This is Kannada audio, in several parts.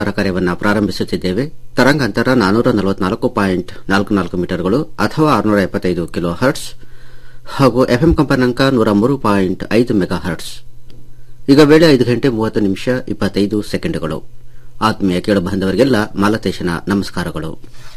ಕಾರ್ಯವನ್ನು ಪ್ರಾರಂಭಿಸುತ್ತಿದ್ದೇವೆ ತರಂಗಾಂತರ ನಾನೂರ ನಲವತ್ನಾಲ್ಕು ಪಾಯಿಂಟ್ ನಾಲ್ಕು ನಾಲ್ಕು ಮೀಟರ್ಗಳು ಅಥವಾ ಆರುನೂರ ಎಪ್ಪತ್ತೈದು ಕಿಲೋ ಹರ್ಟ್ಸ್ ಹಾಗೂ ಎಫ್ಎಂ ಕಂಪನಾಂಕ ನೂರ ಮೂರು ಪಾಯಿಂಟ್ ಐದು ಮೆಗಾ ಹರ್ಟ್ಸ್ ಈಗ ವೇಳೆ ಐದು ಗಂಟೆ ಮೂವತ್ತು ನಿಮಿಷ ಇಪ್ಪತ್ತೈದು ಸೆಕೆಂಡ್ಗಳು ಆತ್ಮೀಯ ಕೇಳು ಬಾಂಧವರಿಗೆಲ್ಲ ಮಾಲತೇಶನ ನಮಸ್ಕಾರಗಳು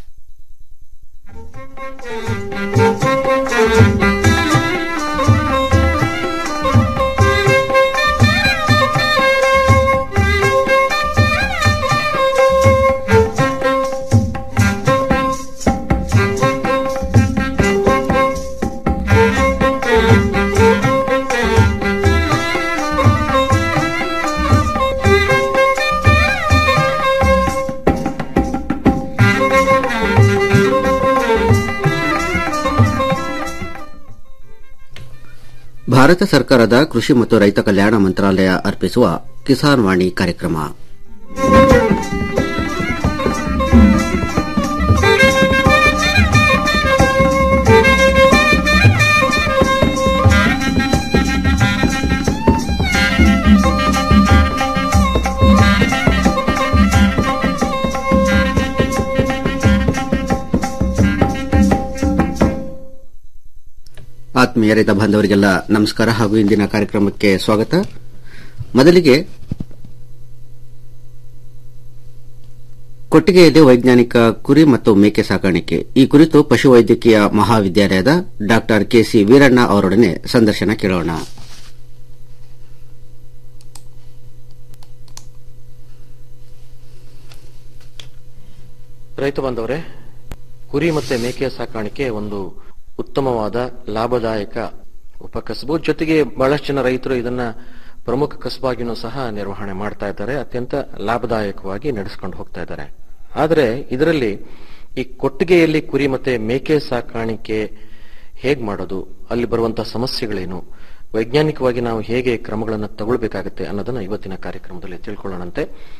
ಭಾರತ ಸರ್ಕಾರದ ಕೃಷಿ ಮತ್ತು ರೈತ ಕಲ್ಯಾಣ ಮಂತ್ರಾಲಯ ಅರ್ಪಿಸುವ ಕಿಸಾನ್ ವಾಣಿ ಕಾರ್ಯಕ್ರಮ ಆತ್ಮೀಯ ರೈತ ಬಾಂಧವರಿಗೆಲ್ಲ ನಮಸ್ಕಾರ ಹಾಗೂ ಇಂದಿನ ಕಾರ್ಯಕ್ರಮಕ್ಕೆ ಸ್ವಾಗತ ಮೊದಲಿಗೆ ಕೊಟ್ಟಿಗೆಯಲ್ಲಿ ವೈಜ್ಞಾನಿಕ ಕುರಿ ಮತ್ತು ಮೇಕೆ ಸಾಕಾಣಿಕೆ ಈ ಕುರಿತು ಪಶುವೈದ್ಯಕೀಯ ಮಹಾವಿದ್ಯಾಲಯದ ಡಾ ಕೆಸಿ ವೀರಣ್ಣ ಅವರೊಡನೆ ಸಂದರ್ಶನ ಕೇಳೋಣ ರೈತ ಬಾಂಧವರೇ ಕುರಿ ಮತ್ತೆ ಮೇಕೆ ಸಾಕಾಣಿಕೆ ಒಂದು ಉತ್ತಮವಾದ ಲಾಭದಾಯಕ ಉಪಕಸಬು ಜೊತೆಗೆ ಬಹಳಷ್ಟು ಜನ ರೈತರು ಇದನ್ನ ಪ್ರಮುಖ ಕಸಬಾಗಿನೂ ಸಹ ನಿರ್ವಹಣೆ ಮಾಡ್ತಾ ಇದ್ದಾರೆ ಅತ್ಯಂತ ಲಾಭದಾಯಕವಾಗಿ ನಡೆಸ್ಕೊಂಡು ಹೋಗ್ತಾ ಇದ್ದಾರೆ ಆದರೆ ಇದರಲ್ಲಿ ಈ ಕೊಟ್ಟಿಗೆಯಲ್ಲಿ ಕುರಿ ಮತ್ತೆ ಮೇಕೆ ಸಾಕಾಣಿಕೆ ಹೇಗ್ ಮಾಡೋದು ಅಲ್ಲಿ ಬರುವಂತಹ ಸಮಸ್ಯೆಗಳೇನು ವೈಜ್ಞಾನಿಕವಾಗಿ ನಾವು ಹೇಗೆ ಕ್ರಮಗಳನ್ನು ತಗೊಳ್ಬೇಕಾಗುತ್ತೆ ಅನ್ನೋದನ್ನ ಇವತ್ತಿನ ಕಾರ್ಯಕ್ರಮದಲ್ಲಿ ತಿಳ್ಕೊಳ್ಳೋಣಂತೆ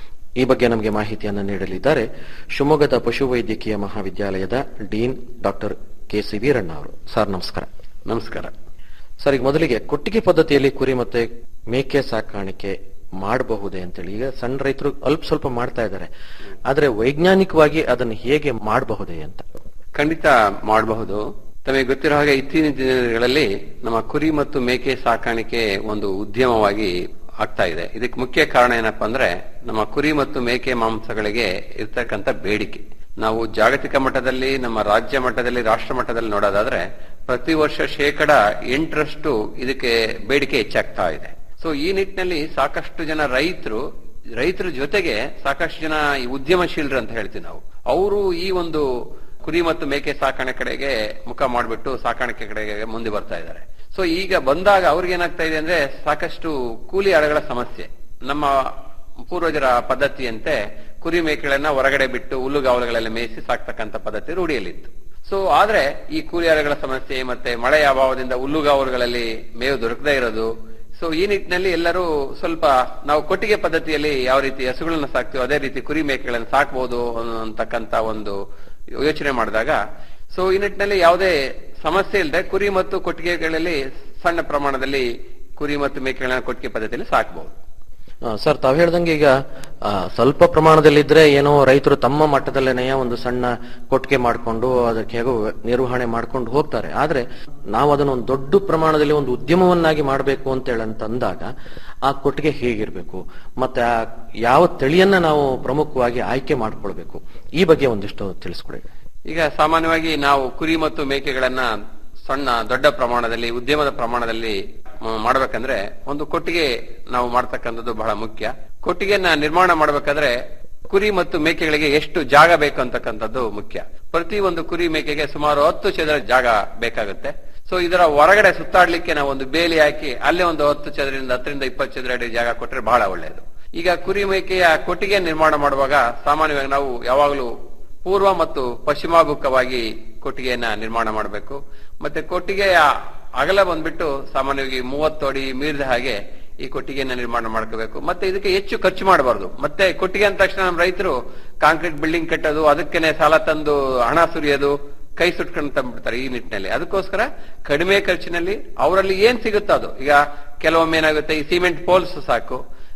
ಈ ಬಗ್ಗೆ ನಮಗೆ ಮಾಹಿತಿಯನ್ನು ನೀಡಲಿದ್ದಾರೆ ಶಿವಮೊಗ್ಗದ ಪಶುವೈದ್ಯಕೀಯ ಮಹಾವಿದ್ಯಾಲಯದ dean doctor K C Veeranna ಅವರು ಸರ್ ನಮಸ್ಕಾರ ನಮಸ್ಕಾರ ಸರ್ ಈಗ ಮೊದಲಿಗೆ ಕೊಟ್ಟಿಗೆ ಪದ್ಧತಿಯಲ್ಲಿ ಕುರಿ ಮತ್ತೆ ಮೇಕೆ ಸಾಕಾಣಿಕೆ ಮಾಡಬಹುದೇ ಅಂತೇಳಿ ಈಗ ಸಣ್ಣ ರೈತರು ಅಲ್ಪ ಸ್ವಲ್ಪ ಮಾಡ್ತಾ ಇದ್ದಾರೆ ಆದ್ರೆ ವೈಜ್ಞಾನಿಕವಾಗಿ ಅದನ್ನು ಹೇಗೆ ಮಾಡಬಹುದೇ ಅಂತ ಖಂಡಿತ ಮಾಡಬಹುದು ತಮಗೆ ಗೊತ್ತಿರೋ ಹಾಗೆ ಇತ್ತೀಚಿನ ದಿನಗಳಲ್ಲಿ ನಮ್ಮ ಕುರಿ ಮತ್ತು ಮೇಕೆ ಸಾಕಾಣಿಕೆ ಒಂದು ಉದ್ಯಮವಾಗಿ ಆಗ್ತಾ ಇದೆ ಇದಕ್ಕೆ ಮುಖ್ಯ ಕಾರಣ ಏನಪ್ಪಾ ಅಂದ್ರೆ ನಮ್ಮ ಕುರಿ ಮತ್ತು ಮೇಕೆ ಮಾಂಸಗಳಿಗೆ ಇರ್ತಕ್ಕಂಥ ಬೇಡಿಕೆ ನಾವು ಜಾಗತಿಕ ಮಟ್ಟದಲ್ಲಿ ನಮ್ಮ ರಾಜ್ಯ ಮಟ್ಟದಲ್ಲಿ ರಾಷ್ಟ್ರ ಮಟ್ಟದಲ್ಲಿ ನೋಡೋದಾದ್ರೆ ಪ್ರತಿ ವರ್ಷ ಶೇಕಡ ಎಂಟರಷ್ಟು ಇದಕ್ಕೆ ಬೇಡಿಕೆ ಹೆಚ್ಚಾಗ್ತಾ ಇದೆ ಸೊ ಈ ನಿಟ್ಟಿನಲ್ಲಿ ಸಾಕಷ್ಟು ಜನ ರೈತರು ರೈತರ ಜೊತೆಗೆ ಸಾಕಷ್ಟು ಜನ ಈ ಉದ್ಯಮಶೀಲರು ಅಂತ ಹೇಳ್ತೀವಿ ನಾವು ಅವರು ಈ ಒಂದು ಕುರಿ ಮತ್ತು ಮೇಕೆ ಸಾಕಣೆ ಕಡೆಗೆ ಮುಖ ಮಾಡಿಬಿಟ್ಟು ಸಾಕಾಣಿಕೆ ಕಡೆಗೆ ಮುಂದೆ ಬರ್ತಾ ಇದ್ದಾರೆ ಸೊ ಈಗ ಬಂದಾಗ ಅವ್ರಿಗೆ ಏನಾಗ್ತಾ ಇದೆ ಅಂದ್ರೆ ಸಾಕಷ್ಟು ಕೂಲಿ ಆಳುಗಳ ಸಮಸ್ಯೆ ನಮ್ಮ ಪೂರ್ವಜರ ಪದ್ಧತಿಯಂತೆ ಕುರಿ ಮೇಕೆಗಳನ್ನ ಹೊರಗಡೆ ಬಿಟ್ಟು ಹುಲ್ಲುಗಾವಲುಗಳಲ್ಲಿ ಮೇಯಿಸಿ ಸಾಕ್ತಕ್ಕಂಥ ಪದ್ಧತಿ ರೂಢಿಯಲ್ಲಿತ್ತು ಸೊ ಆದ್ರೆ ಈ ಕೂಲಿ ಆಳುಗಳ ಸಮಸ್ಯೆ ಮತ್ತೆ ಮಳೆಯ ಅಭಾವದಿಂದ ಹುಲ್ಲುಗಾವಲುಗಳಲ್ಲಿ ಮೇವು ದೊರಕದೇ ಇರೋದು ಸೊ ಈ ನಿಟ್ಟಿನಲ್ಲಿ ಎಲ್ಲರೂ ಸ್ವಲ್ಪ ನಾವು ಕೊಟ್ಟಿಗೆ ಪದ್ಧತಿಯಲ್ಲಿ ಯಾವ ರೀತಿ ಹಸುಗಳನ್ನ ಸಾಕ್ತೀವೋ ಅದೇ ರೀತಿ ಕುರಿ ಮೇಕೆಗಳನ್ನು ಸಾಕಬಹುದು ಅಂತಕ್ಕಂತ ಒಂದು ಯೋಚನೆ ಮಾಡಿದಾಗ ಸೊ ಈ ನಿಟ್ಟಿನಲ್ಲಿ ಯಾವುದೇ ಸಮಸ್ಯೆ ಇಲ್ಲದೆ ಕುರಿ ಮತ್ತು ಕೊಟ್ಟಿಗೆಗಳಲ್ಲಿ ಸಣ್ಣ ಪ್ರಮಾಣದಲ್ಲಿ ಕುರಿ ಮತ್ತು ಮೇಕೆಗಳನ್ನ ಕೊಟ್ಟಿಗೆ ಪದ್ಧತಿಯಲ್ಲಿ ಸಾಕಬಹುದು ಆ, ಸರ್ ತಾವ್ ಹೇಳ್ದಂಗೆ ಈಗ ಆ, ಸ್ವಲ್ಪ ಪ್ರಮಾಣದಲ್ಲಿದ್ರೆ ಏನೋ ರೈತರು ತಮ್ಮ ಮಟ್ಟದಲ್ಲೇನೆಯ ಒಂದು ಸಣ್ಣ ಕೊಟ್ಟಿಗೆ ಮಾಡಿಕೊಂಡು ಅದಕ್ಕೆ ಹೇಗೋ ನಿರ್ವಹಣೆ ಮಾಡ್ಕೊಂಡು ಹೋಗ್ತಾರೆ ಆದ್ರೆ ನಾವು ಅದನ್ನ ಒಂದು ದೊಡ್ಡ ಪ್ರಮಾಣದಲ್ಲಿ ಒಂದು ಉದ್ಯಮವನ್ನಾಗಿ ಮಾಡಬೇಕು ಅಂತ ಹೇಳಂತ ಅಂದಾಗ ಆ ಕೊಟ್ಟಿಗೆ ಹೇಗಿರ್ಬೇಕು ಮತ್ತೆ ಆ ಯಾವ ತಳಿಯನ್ನ ನಾವು ಪ್ರಮುಖವಾಗಿ ಆಯ್ಕೆ ಮಾಡ್ಕೊಳ್ಬೇಕು ಈ ಬಗ್ಗೆ ಒಂದಿಷ್ಟು ತಿಳಿಸ್ಕೊಡಿ ಈಗ ಸಾಮಾನ್ಯವಾಗಿ ನಾವು ಕುರಿ ಮತ್ತು ಮೇಕೆಗಳನ್ನ ಸಣ್ಣ ದೊಡ್ಡ ಪ್ರಮಾಣದಲ್ಲಿ ಉದ್ಯಮದ ಪ್ರಮಾಣದಲ್ಲಿ ಮ- ಮಾಡ್ಬೇಕಂದ್ರೆ ಒಂದು ಕೊಟ್ಟಿಗೆ ನಾವು ಮಾಡ್ತಕ್ಕಂಥದ್ದು ಬಹಳ ಮುಖ್ಯ ಕೊಟ್ಟಿಗೆಯನ್ನ ನಿರ್ಮಾಣ ಮಾಡ್ಬೇಕಾದ್ರೆ ಕುರಿ ಮತ್ತು ಮೇಕೆಗಳಿಗೆ ಎಷ್ಟು ಜಾಗ ಬೇಕು ಅಂತಕ್ಕಂಥದ್ದು ಮುಖ್ಯ ಪ್ರತಿ ಒಂದು ಕುರಿ ಮೇಕೆಗೆ ಸುಮಾರು ಹತ್ತು ಚದರ ಜಾಗ ಬೇಕಾಗುತ್ತೆ ಸೊ ಇದರ ಹೊರಗಡೆ ಸುತ್ತಾಡ್ಲಿಕ್ಕೆ ನಾವು ಒಂದು ಬೇಲಿ ಹಾಕಿ ಅಲ್ಲೇ ಒಂದು ಹತ್ತು ಚದರಿಂದ ಹತ್ತರಿಂದ ಇಪ್ಪತ್ತು ಚದರ ಅಡಿ ಜಾಗ ಕೊಟ್ಟರೆ ಬಹಳ ಒಳ್ಳೆಯದು ಈಗ ಕುರಿ ಮೇಕೆಯ ಕೊಟ್ಟಿಗೆ ನಿರ್ಮಾಣ ಮಾಡುವಾಗ ಸಾಮಾನ್ಯವಾಗಿ ನಾವು ಯಾವಾಗಲೂ ಪೂರ್ವ ಮತ್ತು ಪಶ್ಚಿಮಾಭಿಮುಖವಾಗಿ ಕೊಟ್ಟಿಗೆಯನ್ನ ನಿರ್ಮಾಣ ಮಾಡಬೇಕು ಮತ್ತೆ ಕೊಟ್ಟಿಗೆಯ ಅಗಲ ಬಂದ್ಬಿಟ್ಟು ಸಾಮಾನ್ಯವಾಗಿ ಮೂವತ್ತು ಅಡಿ ಮೀರಿದ ಹಾಗೆ ಈ ಕೊಟ್ಟಿಗೆಯನ್ನ ನಿರ್ಮಾಣ ಮಾಡ್ಕೋಬೇಕು ಮತ್ತೆ ಇದಕ್ಕೆ ಹೆಚ್ಚು ಖರ್ಚು ಮಾಡಬಾರ್ದು ಮತ್ತೆ ಕೊಟ್ಟಿಗೆ ಅಂದ ತಕ್ಷಣ ನಮ್ಮ ರೈತರು ಕಾಂಕ್ರೀಟ್ ಬಿಲ್ಡಿಂಗ್ ಕಟ್ಟೋದು ಅದಕ್ಕೇನೆ ಸಾಲ ತಂದು ಹಣ ಸುರಿಯೋದು ಕೈ ಸುಟ್ಕೊಂಡು ತಂದ್ಬಿಡ್ತಾರೆ ಈ ನಿಟ್ಟಿನಲ್ಲಿ ಅದಕ್ಕೋಸ್ಕರ ಕಡಿಮೆ ಖರ್ಚಿನಲ್ಲಿ ಅವರಲ್ಲಿ ಏನ್ ಸಿಗುತ್ತೋ ಅದು ಈಗ ಕೆಲವೊಮ್ಮೆ ಏನಾಗುತ್ತೆ ಈ ಸಿಮೆಂಟ್ ಪೋಲ್ಸ್ ಸಾಕು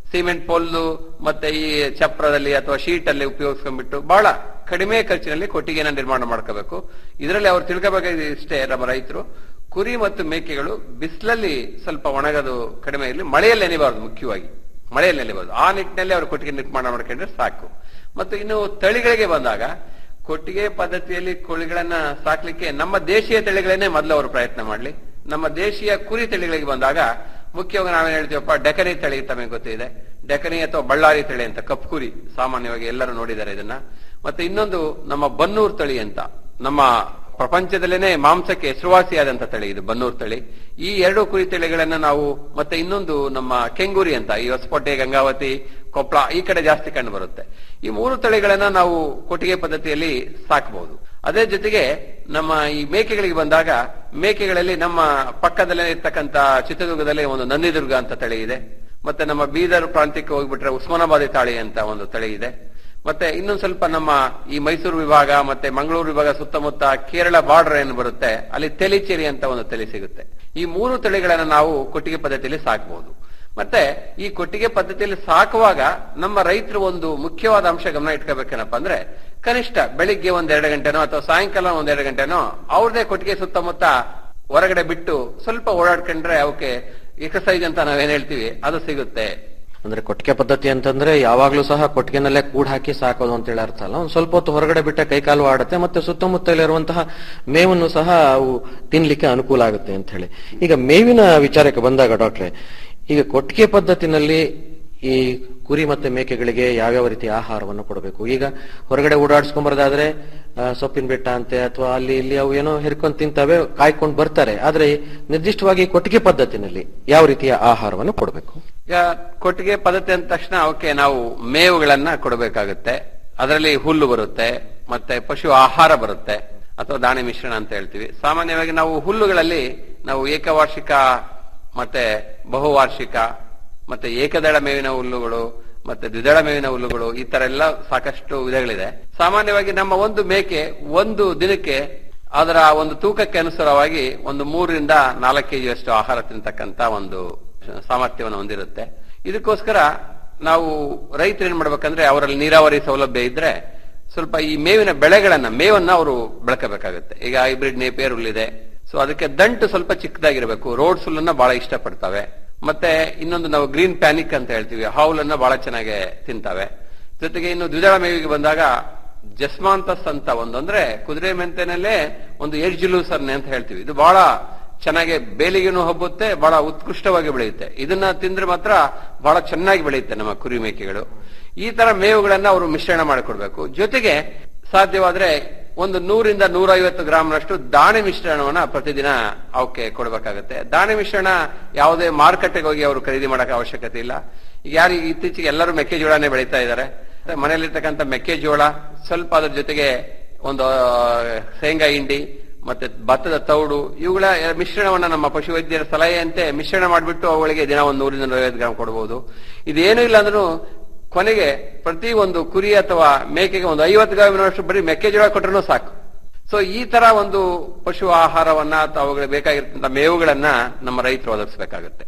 ಸಿಮೆಂಟ್ ಪೊಲ್ಲು ಮತ್ತೆ ಈ ಚಪ್ರದಲ್ಲಿ ಅಥವಾ ಶೀಟ್ ಅಲ್ಲಿ ಉಪಯೋಗಿಸ್ಕೊಂಡ್ಬಿಟ್ಟು ಬಹಳ ಕಡಿಮೆ ಖರ್ಚಿನಲ್ಲಿ ಕೊಟ್ಟಿಗೆನ ನಿರ್ಮಾಣ ಮಾಡ್ಕೋಬೇಕು ಇದರಲ್ಲಿ ಅವ್ರು ತಿಳ್ಕೋಬೇಕಾದ ಇಷ್ಟೇ ನಮ್ಮ ರೈತರು ಕುರಿ ಮತ್ತು ಮೇಕೆಗಳು ಬಿಸಿಲಲ್ಲಿ ಸ್ವಲ್ಪ ಒಣಗೋದು ಕಡಿಮೆ ಇರಲಿ ಮಳೆಯಲ್ಲಿ ನೆನೆಬಾರದು ಮುಖ್ಯವಾಗಿ ಮಳೆಯಲ್ಲಿ ನೆನೆಬಾರದು ಆ ನಿಟ್ಟಿನಲ್ಲಿ ಅವರು ಕೊಟ್ಟಿಗೆ ನಿರ್ಮಾಣ ಮಾಡ್ಕೊಂಡ್ರೆ ಸಾಕು ಮತ್ತು ಇನ್ನು ತಳಿಗಳಿಗೆ ಬಂದಾಗ ಕೊಟ್ಟಿಗೆ ಪದ್ಧತಿಯಲ್ಲಿ ಕೋಳಿಗಳನ್ನ ಸಾಕ್ಲಿಕ್ಕೆ ನಮ್ಮ ದೇಶೀಯ ತಳಿಗಳನ್ನೇ ಮೊದಲು ಅವರು ಪ್ರಯತ್ನ ಮಾಡಲಿ ನಮ್ಮ ದೇಶೀಯ ಕುರಿ ತಳಿಗಳಿಗೆ ಬಂದಾಗ ಮುಖ್ಯವಾಗಿ ನಾವೇನ್ ಹೇಳ್ತೀವಪ್ಪ ಡೆಕನಿ ತಳಿ ತಮಗೆ ಗೊತ್ತಿದೆ ಡೆಕನಿ ಅಥವಾ ಬಳ್ಳಾರಿ ತಳಿ ಅಂತ ಕಪ್ಪು ಕುರಿ ಸಾಮಾನ್ಯವಾಗಿ ಎಲ್ಲರೂ ನೋಡಿದ್ದಾರೆ ಇದನ್ನ ಮತ್ತೆ ಇನ್ನೊಂದು ನಮ್ಮ ಬನ್ನೂರ್ ತಳಿ ಅಂತ ನಮ್ಮ ಪ್ರಪಂಚದಲ್ಲೇನೆ ಮಾಂಸಕ್ಕೆ ಹೆಸರುವಾಸಿಯಾದಂತ ತಳಿ ಇದು ಬನ್ನೂರ್ ತಳಿ ಈ ಎರಡು ಕುರಿ ತಳಿಗಳನ್ನ ನಾವು ಮತ್ತೆ ಇನ್ನೊಂದು ನಮ್ಮ ಕೆಂಗೂರಿ ಅಂತ ಈ ಹೊಸಕೋಟೆ ಗಂಗಾವತಿ ಕೊಪ್ಪಳ ಈ ಕಡೆ ಜಾಸ್ತಿ ಕಂಡು ಬರುತ್ತೆ ಈ ಮೂರು ತಳಿಗಳನ್ನ ನಾವು ಕೊಟ್ಟಿಗೆ ಪದ್ಧತಿಯಲ್ಲಿ ಸಾಕಬಹುದು ಅದೇ ಜೊತೆಗೆ ನಮ್ಮ ಈ ಮೇಕೆಗಳಿಗೆ ಬಂದಾಗ ಮೇಕೆಗಳಲ್ಲಿ ನಮ್ಮ ಪಕ್ಕದಲ್ಲೇ ಇರ್ತಕ್ಕಂತ ಚಿತ್ರದುರ್ಗದಲ್ಲಿ ಒಂದು ನಂದಿದುರ್ಗ ಅಂತ ತಳಿ ಇದೆ ಮತ್ತೆ ನಮ್ಮ ಬೀದರ್ ಪ್ರಾಂತ್ಯಕ್ಕೆ ಹೋಗ್ಬಿಟ್ರೆ ಉಸ್ಮಾನಾಬಾದಿ ತಾಳಿ ಅಂತ ಒಂದು ತಳಿ ಇದೆ ಮತ್ತೆ ಇನ್ನೊಂದು ಸ್ವಲ್ಪ ನಮ್ಮ ಈ ಮೈಸೂರು ವಿಭಾಗ ಮತ್ತೆ ಮಂಗಳೂರು ವಿಭಾಗ ಸುತ್ತಮುತ್ತ ಕೇರಳ ಬಾರ್ಡರ್ ಏನು ಬರುತ್ತೆ ಅಲ್ಲಿ ತೆಲಿಚೇರಿ ಅಂತ ಒಂದು ತಳಿ ಸಿಗುತ್ತೆ ಈ ಮೂರು ತಳಿಗಳನ್ನ ನಾವು ಕೊಟ್ಟಿಗೆ ಪದ್ಧತಿಯಲ್ಲಿ ಸಾಕಬಹುದು ಮತ್ತೆ ಈ ಕೊಟ್ಟಿಗೆ ಪದ್ಧತಿಯಲ್ಲಿ ಸಾಕುವಾಗ ನಮ್ಮ ರೈತರು ಒಂದು ಮುಖ್ಯವಾದ ಅಂಶ ಗಮನ ಇಟ್ಕೋಬೇಕೇನಪ್ಪ ಅಂದ್ರೆ ಕನಿಷ್ಠ ಬೆಳಿಗ್ಗೆ ಒಂದ್ ಎರಡು ಗಂಟೆನೋ ಅಥವಾ ಸಾಯಂಕಾಲ ಒಂದ್ ಎರಡು ಗಂಟೆನೋ ಅವ್ರದೇ ಕೊಟ್ಟಿಗೆ ಸುತ್ತಮುತ್ತ ಹೊರಗಡೆ ಬಿಟ್ಟು ಸ್ವಲ್ಪ ಓಡಾಡ್ಕೊಂಡ್ರೆ ಅವಕ್ಕೆ ಎಕ್ಸಸೈಸ್ ಅಂತ ನಾವೇನ್ ಹೇಳ್ತೀವಿ ಅದು ಸಿಗುತ್ತೆ ಅಂದ್ರೆ ಕೊಟ್ಟಿಗೆ ಪದ್ಧತಿ ಅಂತಂದ್ರೆ ಯಾವಾಗ್ಲೂ ಸಹ ಕೊಟ್ಟಿಗೆನಲ್ಲೇ ಕೂಡ್ ಹಾಕಿ ಸಾಕೋದು ಅಂತ ಹೇಳಿ ಅರ್ಥ ಅಲ್ಲ ಒಂದ್ ಸ್ವಲ್ಪ ಹೊತ್ತು ಹೊರಗಡೆ ಬಿಟ್ಟ ಕೈಕಾಲು ಆಡುತ್ತೆ ಮತ್ತೆ ಸುತ್ತಮುತ್ತಲಿರುವಂತಹ ಮೇವನ್ನು ಸಹ ಅವು ತಿನ್ಲಿಕ್ಕೆ ಅನುಕೂಲ ಆಗುತ್ತೆ ಅಂತ ಹೇಳಿ ಈಗ ಮೇವಿನ ವಿಚಾರಕ್ಕೆ ಬಂದಾಗ ಡಾಕ್ಟ್ರೆ ಈಗ ಕೊಟ್ಟಿಗೆ ಪದ್ಧತಿನಲ್ಲಿ ಈ ಕುರಿ ಮತ್ತೆ ಮೇಕೆಗಳಿಗೆ ಯಾವ್ಯಾವ ರೀತಿಯ ಆಹಾರವನ್ನು ಕೊಡಬೇಕು ಈಗ ಹೊರಗಡೆ ಓಡಾಡ್ಸ್ಕೊಂಬರೋದಾದ್ರೆ ಆ, ಸೊಪ್ಪಿನ ಬೆಟ್ಟ ಅಂತೆ ಅಥವಾ ಅಲ್ಲಿ ಇಲ್ಲಿ ಅವು ಏನೋ ಹಿರ್ಕೊಂಡ್ ತಿಂತವೆ ಕಾಯ್ಕೊಂಡು ಬರ್ತಾರೆ ಆದ್ರೆ ನಿರ್ದಿಷ್ಟವಾಗಿ ಕೊಟ್ಟಿಗೆ ಪದ್ಧತಿನಲ್ಲಿ ಯಾವ ರೀತಿಯ ಆಹಾರವನ್ನು ಕೊಡಬೇಕು ಈಗ ಕೊಟ್ಟಿಗೆ ಪದ್ಧತಿ ಅಂದ ತಕ್ಷಣ ಅವಕ್ಕೆ ನಾವು ಮೇವುಗಳನ್ನ ಕೊಡಬೇಕಾಗುತ್ತೆ ಅದರಲ್ಲಿ ಹುಲ್ಲು ಬರುತ್ತೆ ಮತ್ತೆ ಪಶು ಆಹಾರ ಬರುತ್ತೆ ಅಥವಾ ದಾಣಿ ಮಿಶ್ರಣ ಅಂತ ಹೇಳ್ತೀವಿ ಸಾಮಾನ್ಯವಾಗಿ ನಾವು ಹುಲ್ಲುಗಳಲ್ಲಿ ನಾವು ಏಕವಾರ್ಷಿಕ ಮತ್ತೆ ಬಹುವಾರ್ಷಿಕ ಮತ್ತೆ ಏಕದಳ ಮೇವಿನ ಹುಲ್ಲುಗಳು ಮತ್ತೆ ದ್ವಿದಳ ಮೇವಿನ ಹುಲ್ಲುಗಳು ಈ ತರ ಎಲ್ಲ ಸಾಕಷ್ಟು ವಿಧಗಳಿದೆ ಸಾಮಾನ್ಯವಾಗಿ ನಮ್ಮ ಒಂದು ಮೇಕೆ ಒಂದು ದಿನಕ್ಕೆ ಅದರ ಒಂದು ತೂಕಕ್ಕೆ ಅನುಸಾರವಾಗಿ ಒಂದು ಮೂರರಿಂದ ನಾಲ್ಕು ಕೆಜಿ ಅಷ್ಟು ಆಹಾರ ತಿಂತಕ್ಕಂತ ಒಂದು ಸಾಮರ್ಥ್ಯವನ್ನು ಹೊಂದಿರುತ್ತೆ ಇದಕ್ಕೋಸ್ಕರ ನಾವು ರೈತರು ಏನ್ ಮಾಡ್ಬೇಕಂದ್ರೆ ಅವರಲ್ಲಿ ನೀರಾವರಿ ಸೌಲಭ್ಯ ಇದ್ರೆ ಸ್ವಲ್ಪ ಈ ಮೇವಿನ ಬೆಳೆಗಳನ್ನ ಮೇವನ್ನ ಅವರು ಬೆಳಕಬೇಕಾಗುತ್ತೆ ಈಗ ಹೈಬ್ರಿಡ್ ನೇಪಿಯರ್ ಹುಲ್ಲಿದೆ ಸೊ ಅದಕ್ಕೆ ದಂಟು ಸ್ವಲ್ಪ ಚಿಕ್ಕದಾಗಿರ್ಬೇಕು ರೋಡ್ ಹುಲ್ಲನ್ನ ಬಹಳ ಇಷ್ಟಪಡ್ತವೆ ಮತ್ತೆ ಇನ್ನೊಂದು ನಾವು ಗ್ರೀನ್ ಪ್ಯಾನಿಕ್ ಅಂತ ಹೇಳ್ತೀವಿ ಹಾವುಲನ್ನ ಬಹಳ ಚೆನ್ನಾಗಿ ತಿಂತವೆ ಜೊತೆಗೆ ಇನ್ನು ದ್ವಿದಳ ಮೇವಿಗೆ ಬಂದಾಗ ಜಸ್ಮಾಂತಸ್ ಅಂತ ಒಂದು ಅಂದ್ರೆ ಕುದುರೆ ಮೆಂತೆನಲ್ಲೇ ಒಂದು ಎರ್ಜುಲೂಸರ್ನೆ ಅಂತ ಹೇಳ್ತೀವಿ ಇದು ಬಹಳ ಚೆನ್ನಾಗಿ ಬೇಲಿಗೆನೂ ಹಬ್ಬುತ್ತೆ ಬಹಳ ಉತ್ಕೃಷ್ಟವಾಗಿ ಬೆಳೆಯುತ್ತೆ ಇದನ್ನ ತಿಂದ್ರೆ ಮಾತ್ರ ಬಹಳ ಚೆನ್ನಾಗಿ ಬೆಳೆಯುತ್ತೆ ನಮ್ಮ ಕುರಿ ಮೇಕೆಗಳು ಈ ತರ ಮೇವುಗಳನ್ನ ಅವರು ಮಿಶ್ರಣ ಮಾಡಿಕೊಡ್ಬೇಕು ಜೊತೆಗೆ ಸಾಧ್ಯವಾದ್ರೆ ಒಂದು ನೂರಿಂದ ನೂರೈವತ್ತು ಗ್ರಾಮ್ನಷ್ಟು ದಾಣೆ ಮಿಶ್ರಣವನ್ನ ಪ್ರತಿದಿನ ಅವಕ್ಕೆ ಕೊಡಬೇಕಾಗುತ್ತೆ ದಾಣೆ ಮಿಶ್ರಣ ಯಾವುದೇ ಮಾರುಕಟ್ಟೆಗೆ ಹೋಗಿ ಅವರು ಖರೀದಿ ಮಾಡಕ್ಕೆ ಅವಶ್ಯಕತೆ ಇಲ್ಲ ಈಗ ಯಾರು ಈಗ ಇತ್ತೀಚೆಗೆ ಎಲ್ಲರೂ ಮೆಕ್ಕೆಜೋಳನೇ ಬೆಳೀತಾ ಇದ್ದಾರೆ ಮನೆಯಲ್ಲಿರ್ತಕ್ಕಂಥ ಮೆಕ್ಕೆಜೋಳ ಸ್ವಲ್ಪ ಅದ್ರ ಜೊತೆಗೆ ಒಂದು ಆ, ಶೇಂಗಾ ಹಿಂಡಿ ಮತ್ತೆ ಭತ್ತದ ತೌಡು ಇವುಗಳ ಮಿಶ್ರಣವನ್ನ ನಮ್ಮ ಪಶುವೈದ್ಯರ ಸಲಹೆಯಂತೆ ಮಿಶ್ರಣ ಮಾಡಿಬಿಟ್ಟು ಅವುಗಳಿಗೆ ದಿನ ಒಂದು ನೂರಿಂದ ನೂರೈವತ್ತು ಗ್ರಾಮ್ ಕೊಡಬಹುದು ಇದೇನು ಇಲ್ಲ ಅಂದ್ರೂ ಕೊನೆಗೆ ಪ್ರತಿ ಒಂದು ಕುರಿ ಅಥವಾ ಮೇಕೆಗೆ ಒಂದು ಐವತ್ತು ಗ್ರಾಮಿನಷ್ಟು ಬರೀ ಮೆಕ್ಕೆಜೋಳ ಕೊಟ್ಟರು ಸಾಕು ಸೊ ಈ ತರ ಒಂದು ಪಶು ಆಹಾರವನ್ನ ಅಥವಾ ಅವುಗಳಿಗೆ ಬೇಕಾಗಿರ್ತಕ್ಕಂಥ ಮೇವುಗಳನ್ನ ನಮ್ಮ ರೈತರು ಒದಗಿಸಬೇಕಾಗುತ್ತೆ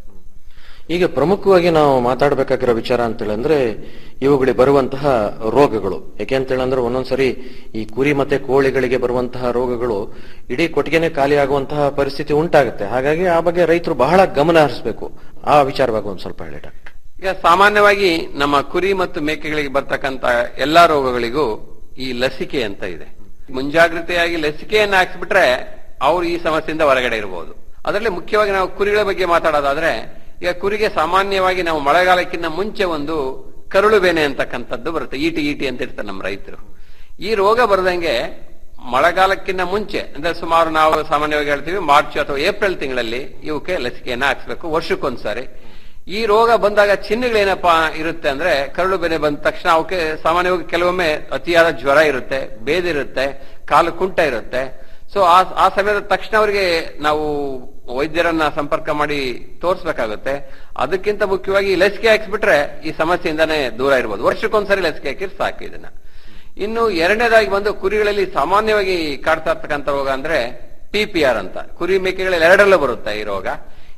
ಈಗ ಪ್ರಮುಖವಾಗಿ ನಾವು ಮಾತಾಡಬೇಕಾಗಿರೋ ವಿಚಾರ ಅಂತೇಳಿ ಅಂದ್ರೆ ಇವುಗಳಿಗೆ ಬರುವಂತಹ ರೋಗಗಳು ಯಾಕೆ ಅಂತೇಳಂದ್ರೆ ಒಂದೊಂದ್ಸರಿ ಈ ಕುರಿ ಮತ್ತೆ ಕೋಳಿಗಳಿಗೆ ಬರುವಂತಹ ರೋಗಗಳು ಇಡೀ ಕೊಟ್ಟಿಗೆನೆ ಖಾಲಿ ಆಗುವಂತಹ ಪರಿಸ್ಥಿತಿ ಉಂಟಾಗುತ್ತೆ ಹಾಗಾಗಿ ಆ ಬಗ್ಗೆ ರೈತರು ಬಹಳ ಗಮನ ಹರಿಸಬೇಕು ಆ ವಿಚಾರವಾಗಿ ಒಂದ್ ಸ್ವಲ್ಪ ಹೇಳಿ ಡಾಕ್ಟರ್ ಈಗ ಸಾಮಾನ್ಯವಾಗಿ ನಮ್ಮ ಕುರಿ ಮತ್ತು ಮೇಕೆಗಳಿಗೆ ಬರ್ತಕ್ಕಂತ ಎಲ್ಲಾ ರೋಗಗಳಿಗೂ ಈ ಲಸಿಕೆ ಅಂತ ಇದೆ ಮುಂಜಾಗ್ರತೆಯಾಗಿ ಲಸಿಕೆಯನ್ನು ಹಾಕ್ಸ್ಬಿಟ್ರೆ ಅವ್ರು ಈ ಸಮಸ್ಯೆಯಿಂದ ಹೊರಗಡೆ ಇರಬಹುದು ಅದರಲ್ಲಿ ಮುಖ್ಯವಾಗಿ ನಾವು ಕುರಿಗಳ ಬಗ್ಗೆ ಮಾತಾಡೋದಾದ್ರೆ ಈಗ ಕುರಿಗೆ ಸಾಮಾನ್ಯವಾಗಿ ನಾವು ಮಳೆಗಾಲಕ್ಕಿಂತ ಮುಂಚೆ ಒಂದು ಕರುಳು ಬೇನೆ ಅಂತಕ್ಕಂಥದ್ದು ಬರುತ್ತೆ ಈಟಿ ಈಟಿ ಅಂತ ಇರ್ತಾರೆ ನಮ್ಮ ರೈತರು ಈ ರೋಗ ಬರದಂಗೆ ಮಳೆಗಾಲಕ್ಕಿಂತ ಮುಂಚೆ ಅಂದ್ರೆ ಸುಮಾರು ನಾವು ಸಾಮಾನ್ಯವಾಗಿ ಹೇಳ್ತೀವಿ ಮಾರ್ಚ್ ಅಥವಾ ಏಪ್ರಿಲ್ ತಿಂಗಳಲ್ಲಿ ಇವಕ್ಕೆ ಲಸಿಕೆಯನ್ನ ಹಾಕ್ಸ್ಬೇಕು ವರ್ಷಕ್ಕೊಂದ್ಸಾರಿ ಈ ರೋಗ ಬಂದಾಗ ಚಿಹ್ನೆಗಳೇನಪ್ಪಾ ಇರುತ್ತೆ ಅಂದ್ರೆ ಕರಳು ಬೆನೆ ಬಂದ ತಕ್ಷಣ ಅವಕ್ಕೆ ಸಾಮಾನ್ಯವಾಗಿ ಕೆಲವೊಮ್ಮೆ ಅತಿಯಾದ ಜ್ವರ ಇರುತ್ತೆ ಬೇದಿರುತ್ತೆ ಕಾಲು ಕುಂಟ ಇರುತ್ತೆ ಸೊ ಆ ಆ ಸಮಯದ ತಕ್ಷಣ ಅವರಿಗೆ ನಾವು ವೈದ್ಯರನ್ನ ಸಂಪರ್ಕ ಮಾಡಿ ತೋರಿಸ್ಬೇಕಾಗುತ್ತೆ ಅದಕ್ಕಿಂತ ಮುಖ್ಯವಾಗಿ ಈ ಲಸಿಕೆ ಹಾಕ್ಸ್ಬಿಟ್ರೆ ಈ ಸಮಸ್ಯೆಯಿಂದಾನೇ ದೂರ ಇರ್ಬೋದು ವರ್ಷಕ್ಕೊಂದ್ಸರಿ ಲಸಿಕೆ ಹಾಕಿದ್ರೆ ಸಾಕು ಇದನ್ನ ಇನ್ನು ಎರಡನೇದಾಗಿ ಬಂದು ಕುರಿಗಳಲ್ಲಿ ಸಾಮಾನ್ಯವಾಗಿ ಕಾಡ್ತಾ ಇರ್ತಕ್ಕಂಥ ರೋಗ ಅಂದ್ರೆ ಪಿ ಪಿ ಆರ್ ಅಂತ ಕುರಿ ಮೇಕೆಗಳಲ್ಲಿ ಎರಡರಲ್ಲೂ ಬರುತ್ತೆ ಈ ರೋಗ